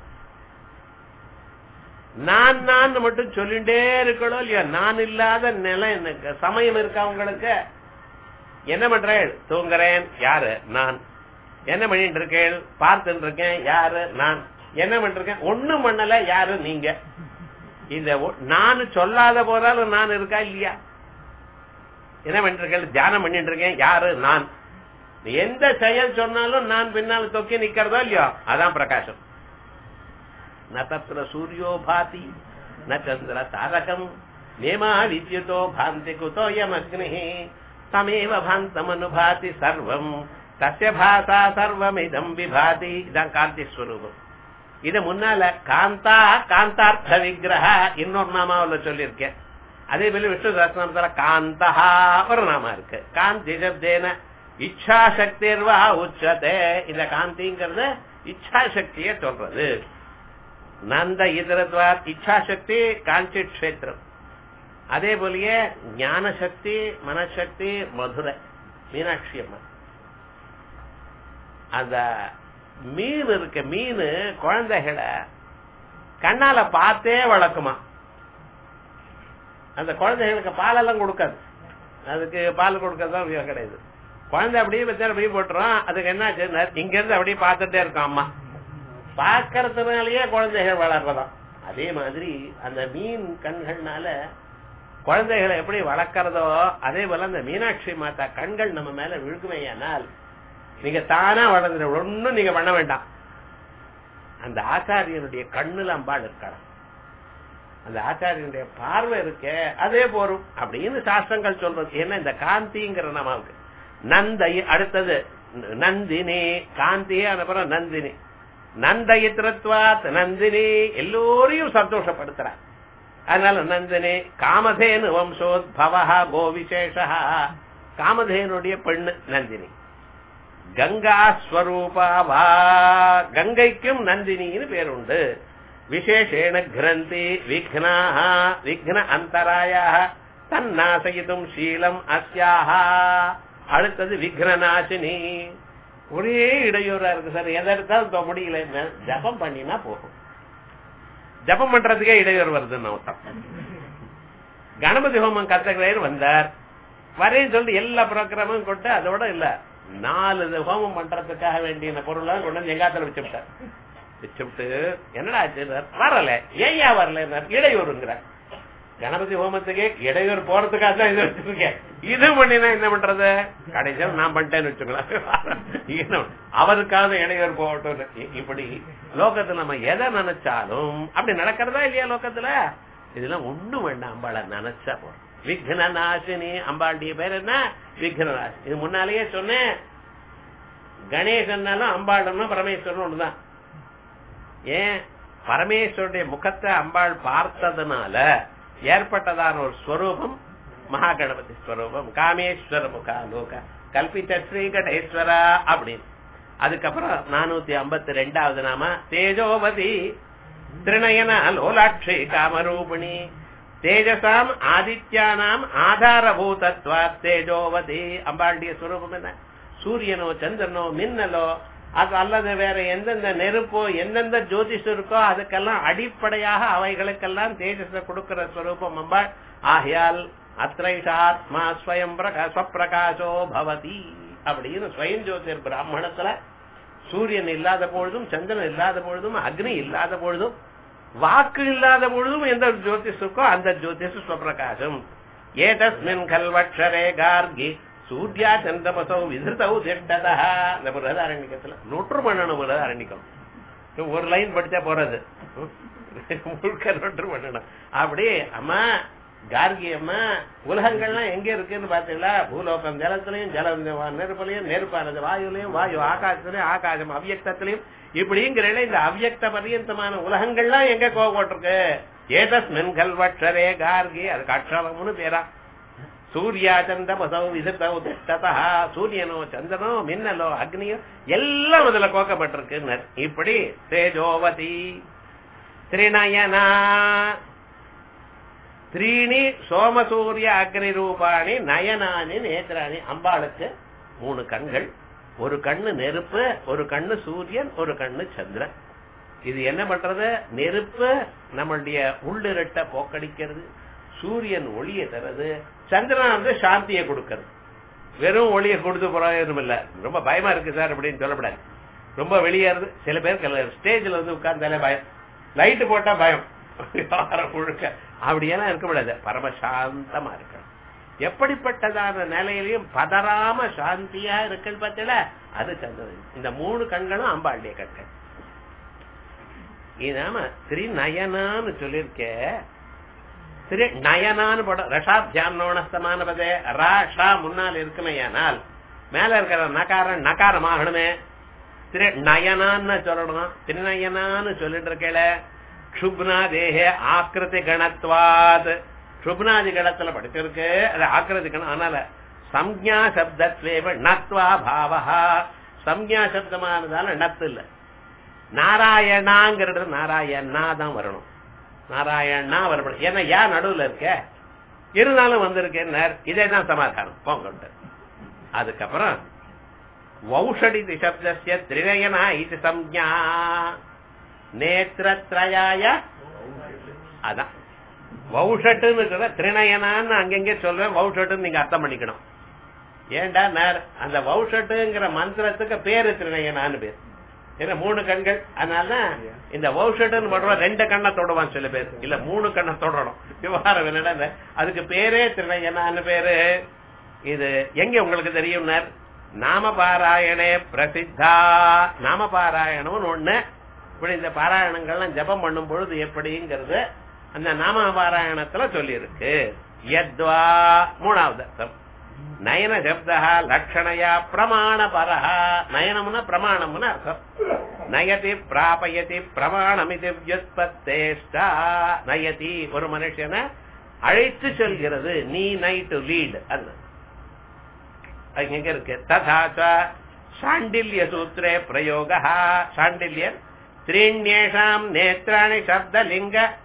Speaker 1: நான் நான் மட்டும் சொல்லிட்டே இருக்கணும் இல்லையா நான் இல்லாத நிலை எனக்கு சமயம் இருக்கா உங்களுக்கு என்ன பண்றேன் தூங்குறேன் யாரு நான் என்ன பண்ணிட்டு இருக்கேன் பார்த்துட்டு இருக்கேன் யாரு நான் என்ன பண்றேன் ஒண்ணும் பண்ணல யாரு நீங்க இந்த ஒ- நான் சொல்லாத போதாலும் நான் இருக்கா இல்லையா என்ன பண்ணிட்டு இருக்கேன் தியானம் பண்ணிட்டு இருக்கேன் யாரு நான் எந்த செயல் சொன்னாலும் நான் பின்னால் தொக்கி நிக்கிறதோ இல்லையோ அதான் பிரகாசம் न तत्र सूर्यो भाति न चन्द्र तारकम् नेमा विद्युतो भान्ति कुतोऽयमग्निः तमेव भान्तमनुभाति सर्वम् तस्य भासा सर्वमिदम् विभाति இதான் காந்தி ஸ்வரூபம் இது முன்னால காந்தா காந்தார்த்த விக்கிரக இன்னொரு நாமாவுல சொல்லியிருக்கேன் அதே போல விஷ்ணு சஹஸ்ரநாமத்துல காந்தஹா ஒரு நாமா இருக்கு காந்தி சப்தேன இச்சா சக்திர்வா உச்சதே இந்த காந்திங்கிறது இச்சா சக்தியை சொல்றது நந்த இதரத்வா இச்சாசக்தி காஞ்சி கஷேத்திரம் அதே போலயே ஞான சக்தி மனசக்தி மதுரை மீனாட்சி அம்மன் அந்த மீன் இருக்க மீன் குழந்தைகளை கண்ணால பார்த்தே வளர்க்குமா அந்த குழந்தைகளுக்கு பாலெல்லாம் கொடுக்காது அதுக்கு பால் கொடுக்கறதுதான் உபயோகம் கிடையாது குழந்தை அப்படியே வச்சு அப்படியே போட்டுரும் அதுக்கு என்ன இங்க இருந்து அப்படியே பார்த்துட்டே இருக்கும் அம்மா பார்க்கறதுனாலயே குழந்தைகள் வளர்றதாம் அதே மாதிரி அந்த மீன் கண்கள்னால குழந்தைகளை எப்படி வளர்க்கறதோ அதே போல அந்த மீனாட்சி மாதா கண்கள் நம்ம மேல விழுகுமையானால் நீங்க தானா வளர்ந்துட ஒண்ணும் நீங்க பண்ண வேண்டாம் அந்த ஆச்சாரியனுடைய கண்ணுல அம்பாள் இருக்கலாம் அந்த ஆச்சாரியனுடைய பார்வை இருக்க அதே போரும் அப்படின்னு சாஸ்திரங்கள் சொல்றது ஏன்னா இந்த காந்திங்கிற நாமாவுக்கு நந்தை அடுத்தது நந்தினி காந்தியே அனுப்புறம் நந்தினி நந்தயித்ரத்வாத் நந்தினி எல்லோரையும் சந்தோஷப்படுத்துறார் அதனால நந்தினி காமதேனு வம்சோத்பவா கோவிசேஷா காமதேனுடைய பெண்ணு நந்தினி கங்கா ஸ்வரூபா வா கங்கைக்கும் நந்தினின்னு பேருண்டு விசேஷேண கிரந்தி விக்னா விக்ன அந்தராய தன்னாசயிதும் சீலம் அஸ்யாஹா அடுத்தது விக்னநாசினி ஒரே இடையூறா இருக்கு சார் எதை எடுத்தாலும் இப்ப முடியல என்ன ஜபம் பண்ணினா போகும் ஜபம் பண்றதுக்கே இடையூறு வருதுன்னு அர்த்தம் கணபதி ஹோமம் கத்துக்கிறேன் வந்தார் வரேன்னு சொல்லிட்டு எல்லா புரோகிராமும் கொண்டு அதோட இல்ல நாலு இது ஹோமம் பண்றதுக்காக வேண்டிய பொருளை கொண்டு வந்து எங்காத்துல வச்சுவிட்டார் வச்சுவிட்டு என்னடா ஆச்சு வரல ஏயா வரல இடையூறுங்கிற கணபதி ஹோமத்துக்கே இடையூறு போறதுக்காக தான் இது வச்சிருக்கேன் இது பண்ணினா என்ன பண்றது கடைசியில் நான் பண்ணிட்டேன்னு வச்சுக்கலாம் அவருக்காக இடையூறு போகட்டும் இப்படி லோகத்துல நம்ம எதை நினைச்சாலும் அப்படி நடக்கிறதா இல்லையா லோகத்துல இதெல்லாம் ஒண்ணும் வேண்டாம் அம்பாளை நினைச்சா போறோம் விக்ன நாசினி அம்பாளுடைய பேர் என்ன விக்ன நாசினி இது முன்னாலேயே சொன்னேன் கணேசன்னாலும் அம்பாளும் பரமேஸ்வரன் ஒண்ணுதான் ஏன் பரமேஸ்வருடைய முகத்தை அம்பாள் பார்த்ததுனால ஏற்பட்டதான ஒரு ஸ்வரூபம் மகா கணபதி ஸ்வரூபம் காமேஸ்வர முகா லோக கல்பித்த ஸ்ரீ கடேஸ்வரா அப்படின்னு அதுக்கப்புறம் நானூத்தி ஐம்பத்தி ரெண்டாவது நாம தேஜோவதி திருநயன லோலாட்சி காமரூபிணி தேஜசாம் ஆதித்யானாம் ஆதாரபூதத்வா தேஜோவதி அம்பாளுடைய ஸ்வரூபம் என்ன சூரியனோ சந்திரனோ மின்னலோ அது அல்லது வேற எந்தெந்த நெருப்போ எந்தெந்த ஜோதிஷ் இருக்கோ அதுக்கெல்லாம் அடிப்படையாக அவைகளுக்கெல்லாம் தேஜஸ கொடுக்கிற ஸ்வரூபம் அம்பாள் ஆகையால் அத்ரைஷாத்மா ஸ்வயம் ஸ்வப்பிரகாசோ பவதி அப்படின்னு ஸ்வயம் ஜோதிர் பிராமணத்துல சூரியன் இல்லாத பொழுதும் சந்திரன் இல்லாத பொழுதும் அக்னி இல்லாத பொழுதும் வாக்கு இல்லாத பொழுதும் எந்த ஜோதிஷ் இருக்கோ அந்த ஜோதிஷ் ஸ்வப்பிரகாசம் ஏதஸ்மின் கல்வக்ஷரே கார்கி சூர்யா சந்திரமசோ விதிருத்தவு திட்டதா இந்த பிரதாரண்யத்துல நொற்று பண்ணணும் பிரதாரண்யம் ஒரு லைன் படிச்சா போறது முழுக்க நொற்று பண்ணணும் அப்படி அம்மா கார்கி அம்மா உலகங்கள்லாம் எங்க இருக்குன்னு பாத்தீங்களா பூலோகம் ஜலத்திலையும் ஜலம் நெருப்புலையும் நெருப்பானது வாயுலையும் வாயு ஆகாசத்திலையும் ஆகாசம் அவ்யக்தத்திலையும் இப்படிங்கிற இந்த அவ்யக்த பரியந்தமான உலகங்கள்லாம் எங்க கோவப்பட்டிருக்கு ஏதஸ்மின் கல்வட்சரே கார்கி அதுக்கு அக்ஷரம்னு பேரா சூர்யா சந்திரமசோ விசித்தோ திட்டதா சூரியனோ சந்திரனோ மின்னலோ அக்னியோ எல்லாம் அதுல கோக்கப்பட்டிருக்கு இப்படி தேஜோவதி திரிநயனா த்ரீணி சோமசூரிய அக்னி ரூபாணி நயனானி நேத்ராணி அம்பாளுக்கு மூணு கண்கள் ஒரு கண்ணு நெருப்பு ஒரு கண்ணு சூரியன் ஒரு கண்ணு சந்திரன் இது என்ன பண்றது நெருப்பு நம்மளுடைய உள்ளிரட்ட போக்கடிக்கிறது சூரியன் ஒளியை தருது சந்திரன் வந்து சாந்தியை கொடுக்கறது வெறும் ஒளியை கொடுத்து பிரயோஜனம் இல்ல ரொம்ப பயமா இருக்கு சார் அப்படின்னு சொல்லப்படாது ரொம்ப வெளியேறது சில பேருக்கு ஸ்டேஜ்ல வந்து உட்கார்ந்தாலே பயம் லைட் போட்டா பயம் முழுக்க அப்படியெல்லாம் இருக்க முடியாது பரமசாந்தமா இருக்கணும் எப்படிப்பட்டதான நிலையிலையும் பதறாம சாந்தியா இருக்குன்னு பார்த்தல அது சந்திரன் இந்த மூணு கண்களும் அம்பாளுடைய கண்கள் இது நாம திரிநயனான்னு சொல்லியிருக்க திரு நயனான்னு படம் ரஷாத்தியானோணஸ்தமான பதே ராஷா முன்னால் இருக்குமையானால் மேல இருக்கிற நகாரம் நகாரமாகணுமே திரு நயனான்னு சொல்லணும் திருநயனான்னு சொல்லிட்டு இருக்கல க்ஷுப்னா தேக ஆக்கிருதி கணத்வாத் க்ஷுப்னாதி கணத்துல படிச்சிருக்கு அது ஆக்கிருதி கணம் அதனால சம்ஞா சப்தத்வேவ நத்வா பாவஹா சம்ஞா சப்தமானதால நத்து இல்ல நாராயணாங்கிறது நாராயணா தான் வரணும் நாராயணா வரப்படும் ஏன்னா யார் நடுவுல இருக்க இருந்தாலும் வந்திருக்கேன் இதே தான் சமாதானம் போங்க அதுக்கப்புறம் வௌஷடி சப்தசிய திரிநயனா இது சம்ஞா நேத்திரத்ரயாய அதான் வௌஷட்டுன்னு திரிநயனான்னு அங்கங்க சொல்றேன் வௌஷட்டுன்னு நீங்க அர்த்தம் பண்ணிக்கணும் ஏண்டா நேர் அந்த வௌஷட்டுங்கிற மந்திரத்துக்கு பேரு திரிநயனான்னு பேர் ஏன்னா மூணு கண்கள் அதனாலதான் இந்த வௌஷட்டுன்னு பண்றோம் ரெண்டு கண்ணை தொடுவான் சில பேர் இல்ல மூணு கண்ணை தொடணும் விவகாரம் என்னடா அதுக்கு பேரே திரிநயனான்னு பேரு இது எங்க உங்களுக்கு தெரியும் நாம பாராயணே பிரசித்தா நாம பாராயணம்னு ஒண்ணு இப்படி இந்த பாராயணங்கள்லாம் ஜபம் பண்ணும் பொழுது எப்படிங்கிறது அந்த நாம பாராயணத்துல சொல்லி இருக்கு யத்வா மூணாவது அர்த்தம் நயன சப்தா லட்சணையா பிரமாண பரஹா நயனம்னா பிரமாணம்னு அர்த்தம் நயதி பிராபயதி பிரமாணமிதி வியுத்பத்தேஷ்டா நயதி ஒரு மனுஷனை அழைத்து செல்கிறது நீ நைட்டு லீட் அது அது எங்க இருக்கு ததாச்ச சாண்டில்ய சூத்திரே பிரயோக சாண்டில்யன் திரீண்யேஷாம் நேத்ராணி சப்தலிங்க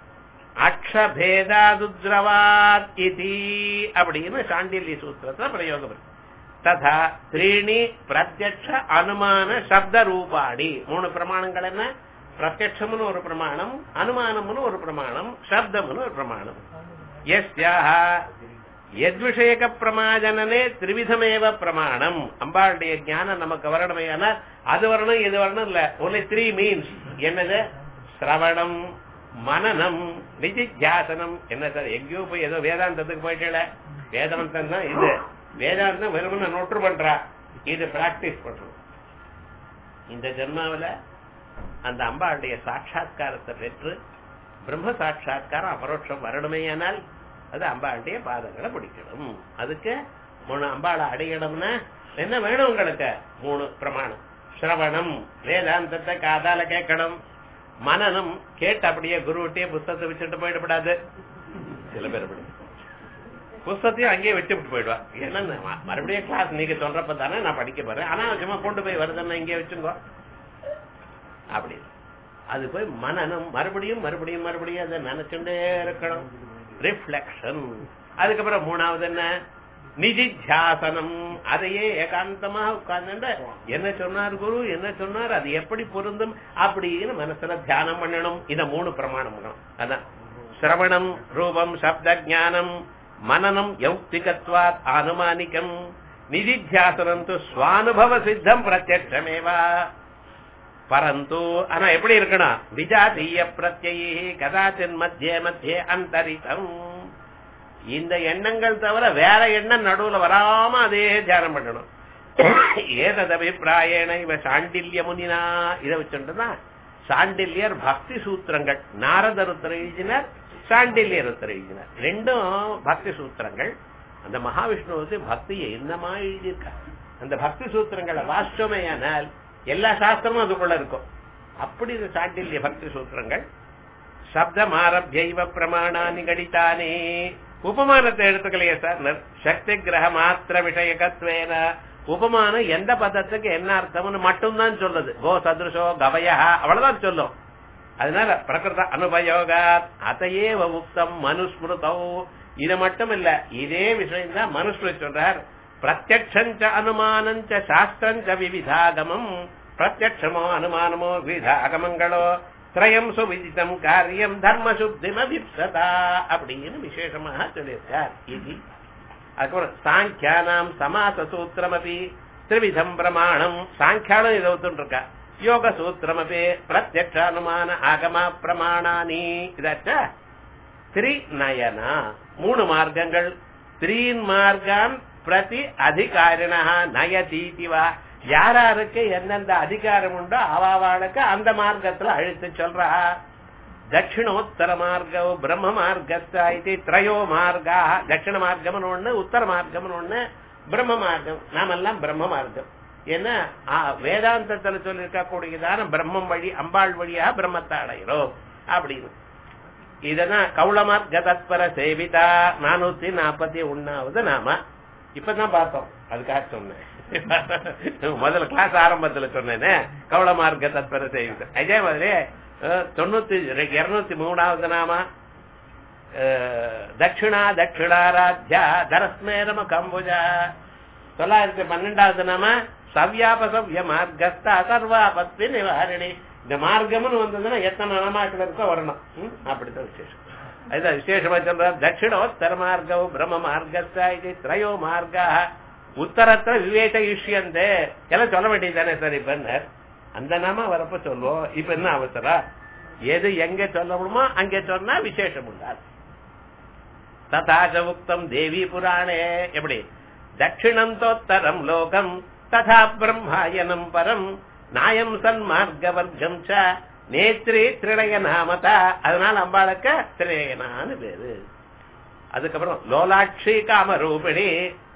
Speaker 1: அக்ஷபேதாதுத்ரவாத் இதி அப்படின்னு சாண்டில்ய சூத்திரத்துல பிரயோகம் இருக்கு ததா த்ரீணி பிரத்யக்ஷ அனுமான சப்த ரூபாடி மூணு பிரமாணங்கள் என்ன பிரத்யக்ஷம்னு ஒரு பிரமாணம் அனுமானம்னு ஒரு பிரமாணம் சப்தம்னு ஒரு பிரமாணம் எஸ்யாக எத்விஷயக பிரமாஜனனே திரிவிதமேவ பிரமாணம் அம்பாளுடைய ஞானம் நமக்கு வரணுமே ஆனால் அது வரணும் இது வரணும் இல்ல ஒன்லி த்ரீ மீன்ஸ் என்னது சிரவணம் மனநம் நிதித்தியாசனம் என்ன சார் எங்கேயோ போய் ஏதோ வேதாந்தத்துக்கு போயிட்டே வேதாந்தம் தான் இது வேதாந்தம் வெறுமன நோட்டு பண்றா இது பிராக்டிஸ் பண்றோம் இந்த ஜென்மாவில அந்த அம்பாளுடைய சாட்சா்காரத்தை பெற்று பிரம்ம சாட்சா்காரம் அபரோட்சம் வரணுமேயானால் அது அம்பாளுடைய பாதங்களை பிடிக்கணும் அதுக்கு மூணு அம்பாளை அடையணும்னா என்ன வேணும் உங்களுக்கு மூணு பிரமாணம் சிரவணம் வேதாந்தத்தை காதால கேட்கணும் மனநம் கேட்டு அப்படியே குருவிட்டே புஸ்தகத்தை வச்சுட்டு போயிடக்கூடாது சில பேர் அப்படி புஸ்தத்தையும் அங்கேயே வச்சு விட்டு போயிடுவா ஏன்னா ம- மறுபடியும் கிளாஸ் நீங்க சொல்றப்ப தானே நான் படிக்க போறேன் அனாவசியமா கொண்டு போய் வருதுன்னா இங்கே வச்சுங்கோ அப்படி அது போய் மனநம் மறுபடியும் மறுபடியும் மறுபடியும் அதை நினைச்சுட்டே இருக்கணும் ரிஃப்ளெக்ஷன் அதுக்கப்புறம் மூணாவது என்ன நிதித்தியாசனம் அதையே ஏகாந்தமா உட்கார்ந்து என்ன சொன்னார் குரு என்ன சொன்னார் அது எப்படி பொருந்தும் அப்படின்னு மனசுல தியானம் பண்ணணும் இத மூணு பிரமாணம் பண்ணணும். அதான் சிரவணம் ரூபம் சப்த ஞானம் மனநம் யௌக்திகத்வாத் ஆனுமானிகம் நிதித்தியாசனம் து சுவானுபவ சித்தம் பிரத்யட்சமேவா பரந்து ஆனா எப்படி இருக்கணும் விஜாதீய பிரத்யி கதாச்சின் மத்திய மத்திய அந்தரிதம் இந்த எண்ணங்கள் தவிர வேற எண்ணம் நடுவுல வராம அதே தியானம் பண்ணணும் ஏதது அபிப்பிராயண இவ சாண்டில்ய முனினா இதை வச்சுட்டுதான் சாண்டில்யர் பக்தி சூத்திரங்கள் நாரதருத்தர் எழுதினர் சாண்டில்யருத்தர் எழுதினர் ரெண்டும் பக்தி சூத்திரங்கள் அந்த மகாவிஷ்ணுவுக்கு பக்தியை என்னமா எழுதியிருக்கா அந்த பக்தி சூத்திரங்களை வாஸ்தவமையானால் எல்லா சாஸ்திரமும் அதுக்குள்ள இருக்கும் அப்படி இது சாண்டில்ய பக்தி சூத்திரங்கள் சப்தம் ஆரம்பியைவ பிரமாணானி கடித்தானே உபமானத்தை எடுத்துக்கலையே சார் ந- சக்தி கிரக மாத்திர விஷயகத்வேன உபமானம் எந்த பதத்துக்கு என்ன அர்த்தம்னு மட்டும்தான் சொல்லுது கோ சதுருஷோ கவயா அவ்வளவுதான் சொல்லும் அதனால பிரகிருத அனுபயோகா அதையேவ உக்தம் மனுஸ்மிருதோ இது மட்டும் இல்ல இதே விஷயம் தான் மனுஸ்மிருதி சொல்றார் பிரத்யக்ஷஞ்ச அனுமானஞ்ச சாஸ்திரஞ்ச விவிதாகமம் பிரத்யக்ஷமோ அனுமானமோ விவிதாகமங்களோ திரயம் சுவிதிதம் காரியம் தர்ம சுத்திம விப்சதா அப்படின்னு விசேஷமாக சொல்லியிருக்கார் இது அதுக்கப்புறம் சாங்கியானாம் சமாச சூத்திரமபி திரிவிதம் பிரமாணம் சாங்கியானம் இதை ஒத்துட்டு இருக்கா யோக சூத்திரமபி பிரத்யக்ஷ அனுமான ஆகம பிரமாணானி இதாச்சா திரிநயனா மூணு மார்க்கங்கள் த்ரீன் மார்க்கான் பிரதி அதிகாரினா நயதீதிவா யாராருக்கு எந்தெந்த அதிகாரம் உண்டோ அவாவாளுக்கு அந்த மார்க்கத்துல அழுத்து சொல்றா தட்சிணோத்தர மார்க்க பிரம்ம மார்க்கஸ்த இது திரையோ மார்க்கா தட்சிண மார்க்கம்னு ஒண்ணு உத்தர மார்க்கம்னு ஒண்ணு பிரம்ம மார்க்கம் நாமெல்லாம் பிரம்ம மார்க்கம் ஏன்னா ஆ, வேதாந்தத்துல சொல்லியிருக்க கூடியதான பிரம்மம் வழி அம்பாள் வழியா பிரம்மத்தை அடைகிறோம் அப்படின்னு இதனா கௌளமார்க்க தத்பர சேவிதா நானூத்தி நாற்பத்தி ஒன்னாவது நாம இப்பதான் பார்த்தோம் அதுக்காக சொன்னேன் முதல்ல கிளாஸ் ஆரம்பத்துல சொன்னேனே கௌளமார்க்க தத்பர சேவிதா அதே மாதிரி அஹ், தொண்ணூத்தி இருநூத்தி மூணாவது நாம அஹ், தட்சிணா தட்சிணாராத்யா தரஸ்மேரம கம்புஜா தொள்ளாயிரத்தி பன்னெண்டாவது நாம சவ்யாபசவ்ய மார்க்கஸ்த அசர்வாபத்தி நிவாரணி இந்த மார்க்கம்னு வந்ததுன்னா எத்தனை நாமாக்கள் இருக்கோ வரணும் ம்? அப்படித்தான் விசேஷம் அதுதான் விசேஷமா சொல்ற தட்சிணோத்தர மார்க்கம் பிரம்ம மார்க்கஸ்த இது திரையோ மார்க்கா உத்தரத்துல விவேக இஷ்யந்தே எல்லாம் சொல்ல வேண்டியது தானே சார் இப்ப அந்த நாம வரப்ப சொல்லுவோம் இப்ப என்ன அவசரம் எது எங்க சொல்லணுமோ அங்கே சொன்னா விசேஷம் உண்டாது ததாச்ச உக்தம் தேவி புராணே எப்படி தட்சிணந்தோத்தரம் லோகம் ததா பிரம்மாயனம் பரம் நாயம் சன்மார்க்க வர்க்கம் ச நேத்ரி திரிணய நாமதா அதனால அம்பாளுக்கு திரிணயனான்னு பேரு அதுக்கப்புறம் லோலாட்சி காம ரூபிணி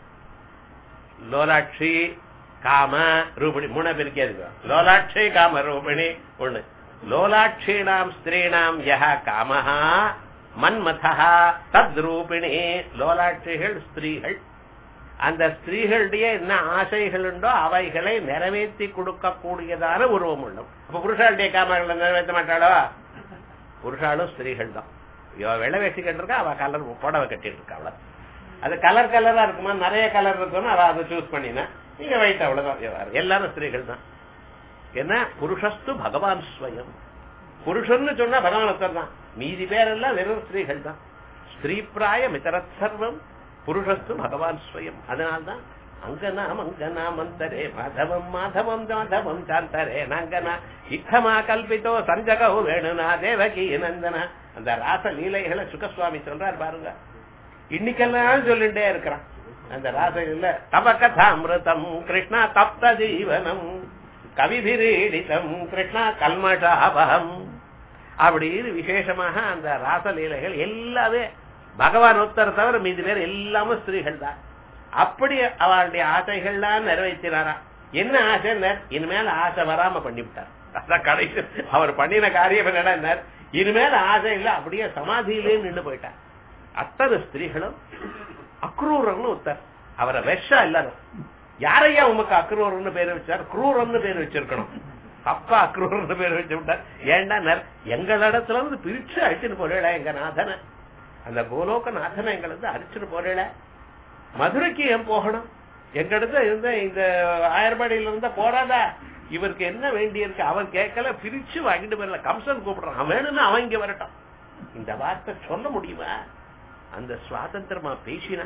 Speaker 1: லோலாட்சி காம ரூபிணி மூணு பேருக்கே இருக்கு லோலாட்சி காம ரூபிணி ஒண்ணு லோலாட்சீணாம் ஸ்திரீணாம் யஹ காமஹா மன்மதா தத் ரூபிணி லோலாட்சிகள் ஸ்திரீகள் அந்த ஸ்திரீகளுடைய என்ன ஆசைகள் உண்டோ அவைகளை நிறைவேற்றி கொடுக்கக்கூடியதான உருவம் உள்ளம் அப்ப புருஷாளுடைய காமங்களை நிறைவேற்ற மாட்டாளோ புருஷாலும் ஸ்திரீகள் தான் இவ வெள்ளை வேஷ்டி கட்டிருக்கா அவ கலர் புடவை கட்டிட்டு இருக்கா அவ்வளவு அது கலர் கலரா இருக்குமா நிறைய கலர் இருக்கும்னு அவ அதை சூஸ் பண்ணினா நீங்க வைட் அவ்வளவுதான் விவகாரம். எல்லாரும் ஸ்திரீகள் தான் என்ன புருஷஸ்து பகவான் ஸ்வயம் புருஷன்னு சொன்னா பகவான் ஒருத்தர் தான் மீதி பேரெல்லாம் வெறும் ஸ்திரீகள் தான் ஸ்திரீ பிராய மிதரத் சர்வம் புருஷஸ்து பகவான் ஸ்வயம் அதனால்தான் அங்கனா மங்கனா மந்தரே மாதவம் மாதவம் மாதவம் சாந்தரே நங்கனா இத்தமா கல்பித்தோ சஞ்சகோ வேணுனா தேவகி நந்தனா அந்த ராச லீலைகளை சுகசுவாமி சொல்றார் பாருங்க இன்னைக்கெல்லாம் சொல்லிட்டே இருக்கிறான் அந்த ராசையில தப கதாமிருதம் கிருஷ்ணா தப்த ஜீவனம் கவிபிரீடிதம் கிருஷ்ணா கல்மஷாபகம் அப்படின்னு விசேஷமாக அந்த ராசலீலைகள் எல்லாமே பகவான் ஒருத்தர் தவிர மீதி பேர் எல்லாமே ஸ்திரீகள் தான் அப்படி அவளுடைய ஆசைகள்லாம் நிறைவேற்றினாரா என்ன ஆசை இனிமேல் ஆசை வராம பண்ணிவிட்டார் அதான் கடைசி அவர் பண்ணின காரியம் என்னடா இனிமேல் ஆசை இல்ல அப்படியே சமாதியிலே நின்று போயிட்டார் அத்தனை ஸ்திரீகளும் அக்ரூரம்னு ஒருத்தர் அவரை வெஷா எல்லாரும் யாரையா உமக்கு அக்ரூரம்னு பேர் வச்சார் குரூரம்னு பேர் வச்சிருக்கணும் அப்பா அக்ரூரம்னு பேர் வச்சு விட்டார் ஏண்டா எங்களிடத்துல இருந்து பிரிச்சு அழிச்சுட்டு போறேடா எங்க நாதனை அந்த கோலோக நாதனை எங்களுக்கு அடிச்சுட்டு போறேடா மதுரைக்கு ஏன் போகணும் எங்க இடத்துல இருந்த இந்த ஆயர்பாடியில இருந்தா போறாதா இவருக்கு என்ன வேண்டி இருக்கு அவன் கேட்கல பிரிச்சு வாங்கிட்டு போயிடல கம்சன் கூப்பிடுறான் அவன் வேணும்னா அவன் இங்க வரட்டும் இந்த வார்த்தை சொல்ல முடியுமா அந்த சுவாதந்திரமா பேசின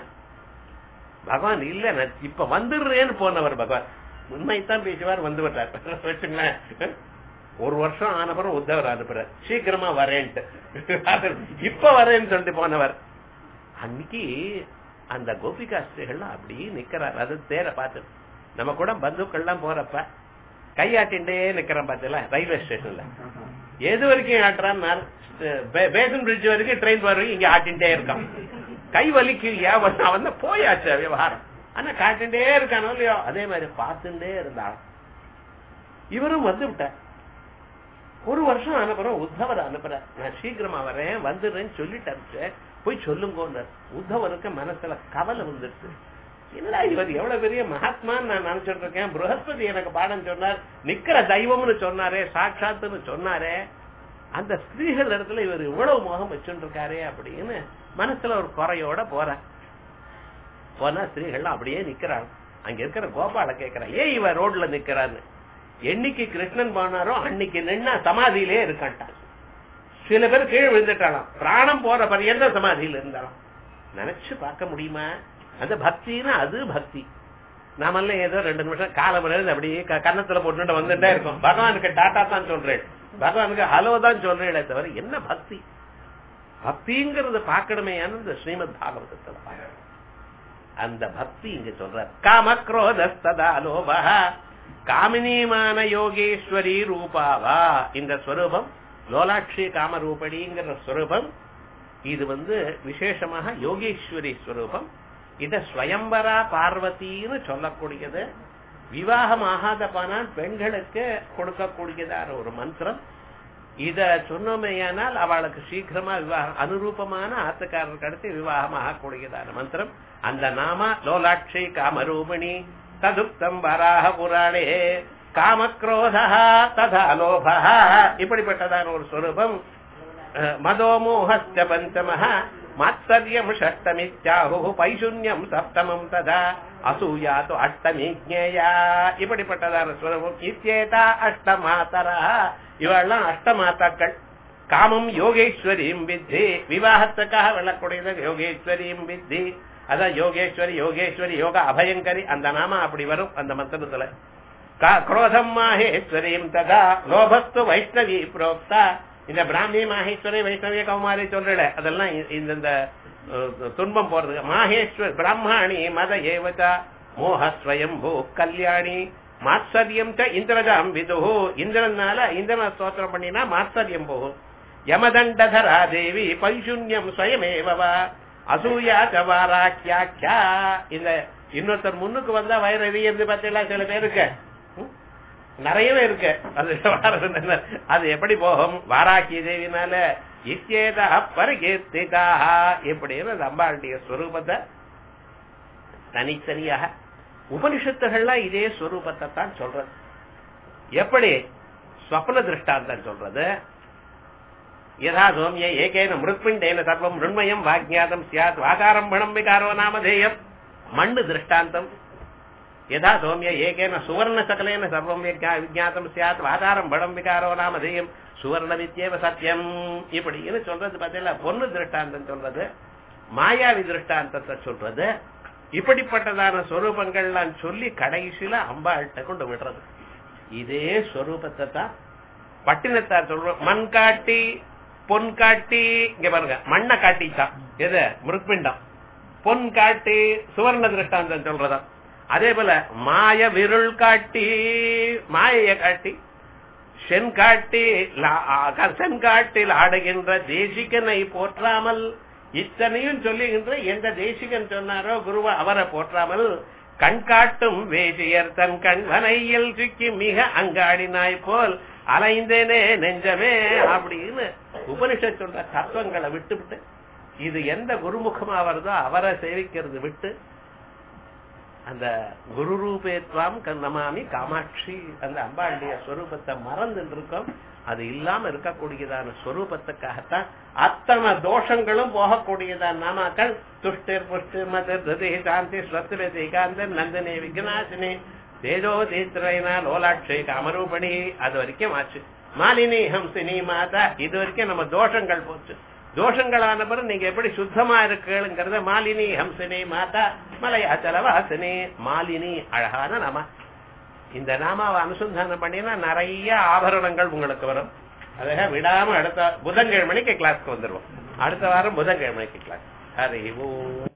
Speaker 1: பகவான் இல்ல நான் இப்ப வந்துடுறேன்னு போனவர் பகவான் உண்மைத்தான் பேசுவார் வந்து விட்டார் வச்சுங்களேன் ஒரு வருஷம் ஆனப்புறம் உத்தவர் அனுப்புறார் சீக்கிரமா வரேன்ட்டு இப்ப வரேன்னு சொல்லிட்டு போனவர் அன்னைக்கு அந்த கோபிகாஸ்திரிகள்லாம் அப்படியே நிக்கிறார் அது தேர பார்த்து நம்ம கூட பந்துக்கள்லாம் போறப்ப கையாட்டின்டே நிக்கிறோம் பார்த்தல ரயில்வே ஸ்டேஷன்ல எது வரைக்கும் ஆட்டுறான்னு பேசன் பிரிட்ஜ் வரைக்கும் ட்ரெயின் வரைக்கும் இங்க ஆட்டின்டே இருக்கான் கை வலிக்கு ஏன் அவன் போயாச்சு விவகாரம் ஆனா காட்டின்டே இருக்கானோ இல்லையோ அதே மாதிரி பார்த்துட்டே இருந்தான் இவரும் வந்து விட்டார் ஒரு வருஷம் அனுப்புறோம் உத்தவர் அனுப்புற நான் சீக்கிரமா வரேன் வந்துடுறேன்னு சொல்லிட்டு போய் சொல்லுங்க உத்தவருக்கு மனசுல கவலை வந்துருச்சு இல்ல இவர் எவ்வளவு பெரிய மகாத்மான்னு நான் நினைச்சிட்டு இருக்கேன் புரகஸ்பதி எனக்கு பாடம் சொன்னார் நிக்கிற தெய்வம்னு சொன்னாரே சாட்சாத்துன்னு சொன்னாரே அந்த ஸ்திரீகள் இடத்துல இவர் இவ்வளவு முகம் வச்சுட்டு இருக்காரே அப்படின்னு மனசுல ஒரு குறையோட போற போனா ஸ்திரீகள் அப்படியே நிக்கிறாங்க அங்க இருக்கிற கோபால கேக்குறா ஏன் இவ ரோட்ல நிக்கிறான்னு என்னைக்கு கிருஷ்ணன் போனாரோ அன்னைக்கு நின்னா சமாதியிலே இருக்கான்ட்டான் சில பேர் கீழே விழுந்துட்டாலாம் பிராணம் போற பரியந்த சமாதியில இருந்தாலும் நினைச்சு பார்க்க முடியுமா அந்த பக்தினா அது பக்தி நாமெல்லாம் ஏதோ ரெண்டு நிமிஷம் காலம் அப்படியே கன்னத்துல போட்டு வந்துட்டே இருக்கோம் பகவானுக்கு டாட்டா தான் சொல்றேன் பகவானுக்கு ஹலோ தான் சொல்றேன் தவிர என்ன பக்தி பக்திங்கிறது பார்க்கணுமே இந்த ஸ்ரீமத் பாகவதத்துல பார்க்கணும் அந்த பக்தி இங்க சொல்ற காமக்ரோதஸ்ததா லோபா காமினிமான யோகேஸ்வரி ரூபாவா இந்த ஸ்வரூபம் லோலாட்சி காமரூபடிங்கிற ஸ்வரூபம் இது வந்து விசேஷமாக யோகேஸ்வரி ஸ்வரூபம் இத ஸ்வயம்பரா பார்வதின்னு சொல்லக்கூடியது விவாகம் ஆகாத போனால் பெண்களுக்கு கொடுக்கக்கூடியதான ஒரு மந்திரம் இத சொன்னோமேயானால் அவளுக்கு சீக்கிரமா விவாகம் அனுரூபமான ஆத்துக்காரருக்கு அடுத்து விவாகம் ஆகக்கூடியதான மந்திரம் அந்த நாம லோலாட்சி காமரூபிணி ததுப்தம் வராக புராணே காமக்ரோதா ததா லோபா இப்படிப்பட்டதான ஒரு ஸ்வரூபம் மதோமோஹஸ்ய பஞ்சமஹ மாத்தரியம் ஷஷ்டமித்யாஹு பைசுன்யம் சப்தமம் ததா அசூயாது அஷ்டமி ஜேயா இப்படிப்பட்டதான ஸ்வரூபம் இத்தேதா அஷ்டமாத்தரா இவெல்லாம் அஷ்டமாத்தாக்கள் காமம் யோகேஸ்வரியும் வித்தி விவாகத்துக்காக வெள்ளக்கூடியது யோகேஸ்வரியும் வித்தி அதான் யோகேஸ்வரி யோகேஸ்வரி யோக அபயங்கரி அந்த நாம அப்படி வரும் அந்த மந்திரத்துல குரோதம் மாஹேஸ்வரியும் ததா லோபஸ்து வைஷ்ணவி புரோக்தா இந்த பிராமி மாஹேஸ்வரி வைஷ்ணவிய கௌமாரி சொல்றல அதெல்லாம் இந்த துன்பம் போறது மாஹேஸ்வர் பிராமணி மத ஏவச்சா மோகஸ்வயம் பூ கல்யாணி மாத்சரியம் ச இந்திரஜாம் விது இந்திரனால இந்திரன ஸ்தோத்திரம் பண்ணினா மாத்சரியம் போகும் யமதண்டதரா தேவி பைசுன்யம் ஸ்வயமேவா அசூயா சவாராக்கியா இந்த இன்னொருத்தர் முன்னுக்கு வந்தா வயிறு எரியுது பார்த்தீங்களா சில பேருக்கு நிறையவே இருக்கு அது அது எப்படி போகும் வாராக்கி தேவினால இத்தேதா பரிகீர்த்திதா எப்படின்னு அம்பாளுடைய ஸ்வரூபத்தை தனித்தனியாக உபனிஷத்துகள்லாம் இதே ஸ்வரூபத்தை தான் சொல்றது எப்படி ஸ்வப்ன திருஷ்டாந்தம் சொல்றது யதா சோமிய ஏகேன மிருத்பிண்டேன சர்வம் மிருண்மயம் வாக்ஞாதம் சியாத் வாகாரம்பணம் விகாரோ நாமதேயம் மண்ணு திருஷ்டாந்தம் யதா சோமிய ஏகேன சுவர்ண சகலேன சர்வம் விஜா- விஜாத்தம் சியாத் வாகாரம் படம் விகாரோ நாமதேயம் சுவர்ண வித்யேவ சத்தியம் இப்படின்னு சொல்றது பார்த்தீங்களா பொண்ணு திருஷ்டாந்தம் சொல்றது மாயாவி திருஷ்டாந்தத்தை சொல்றது இப்படிப்பட்டதான சொரூபங்கள்லாம் சொல்லி கடைசியில அம்பாள்கிட்ட கொண்டு விடுறது இதே சொரூபத்தை தான் பட்டினத்தார் சொல்றோம் மண் காட்டி பொன் காட்டி இங்க பாருங்க மண்ணை காட்டித்தான் எது மிருத்பிண்டம் பொன் காட்டி சுவர்ண திருஷ்டாந்தம் சொல்றதா அதே போல மாய விருள் காட்டி மாயைய காட்டி சென் காட்டி சென் காட்டில் ஆடுகின்ற தேசிகனை போற்றாமல் இத்தனையும் சொல்லுகின்ற எந்த தேசிகன் சொன்னாரோ குருவா அவரை போற்றாமல் கண் காட்டும் வேசியர் தன் கண்வனையில் சிக்கி மிக அங்காடினாய் போல் அலைந்தேனே நெஞ்சமே அப்படின்னு உபனிஷத் சொல்ற தத்துவங்களை விட்டுவிட்டு இது எந்த குருமுகமா வருதோ அவரை சேவிக்கிறது விட்டு அந்த குரு ரூபேத்வாம் கந்தமாமி காமாட்சி அந்த அம்பாளுடைய ஸ்வரூபத்தை மறந்துட்டு இருக்கோம் அது இல்லாம இருக்கக்கூடியதான ஸ்வரூபத்துக்காகத்தான் அத்தனை தோஷங்களும் போகக்கூடியதான் நாமாக்கள் துஷ்டிர் புஷ்டி மத திருதி சாந்தி ஸ்வத்திரதி காந்தன் நந்தினி விக்னாசினி தேஜோ தீத்திரைனா லோலாட்சி காமரூபணி அது வரைக்கும் ஆச்சு மாலினி ஹம்சினி மாதா இது வரைக்கும் நம்ம தோஷங்கள் போச்சு தோஷங்களான பிறகு நீங்க எப்படி சுத்தமா இருக்குங்கிறத மாலினி ஹம்சினி மாதா மலையாச்சல வாசினி மாலினி அழகான நாம இந்த நாமாவை அனுசந்தானம் பண்ணினா நிறைய ஆபரணங்கள் உங்களுக்கு வரும் அதாக விடாம அடுத்த புதன்கிழமைக்கு கிளாஸ்க்கு வந்துருவோம் அடுத்த வாரம் புதன்கிழமைக்கு கிளாஸ் ஹரி ஓம்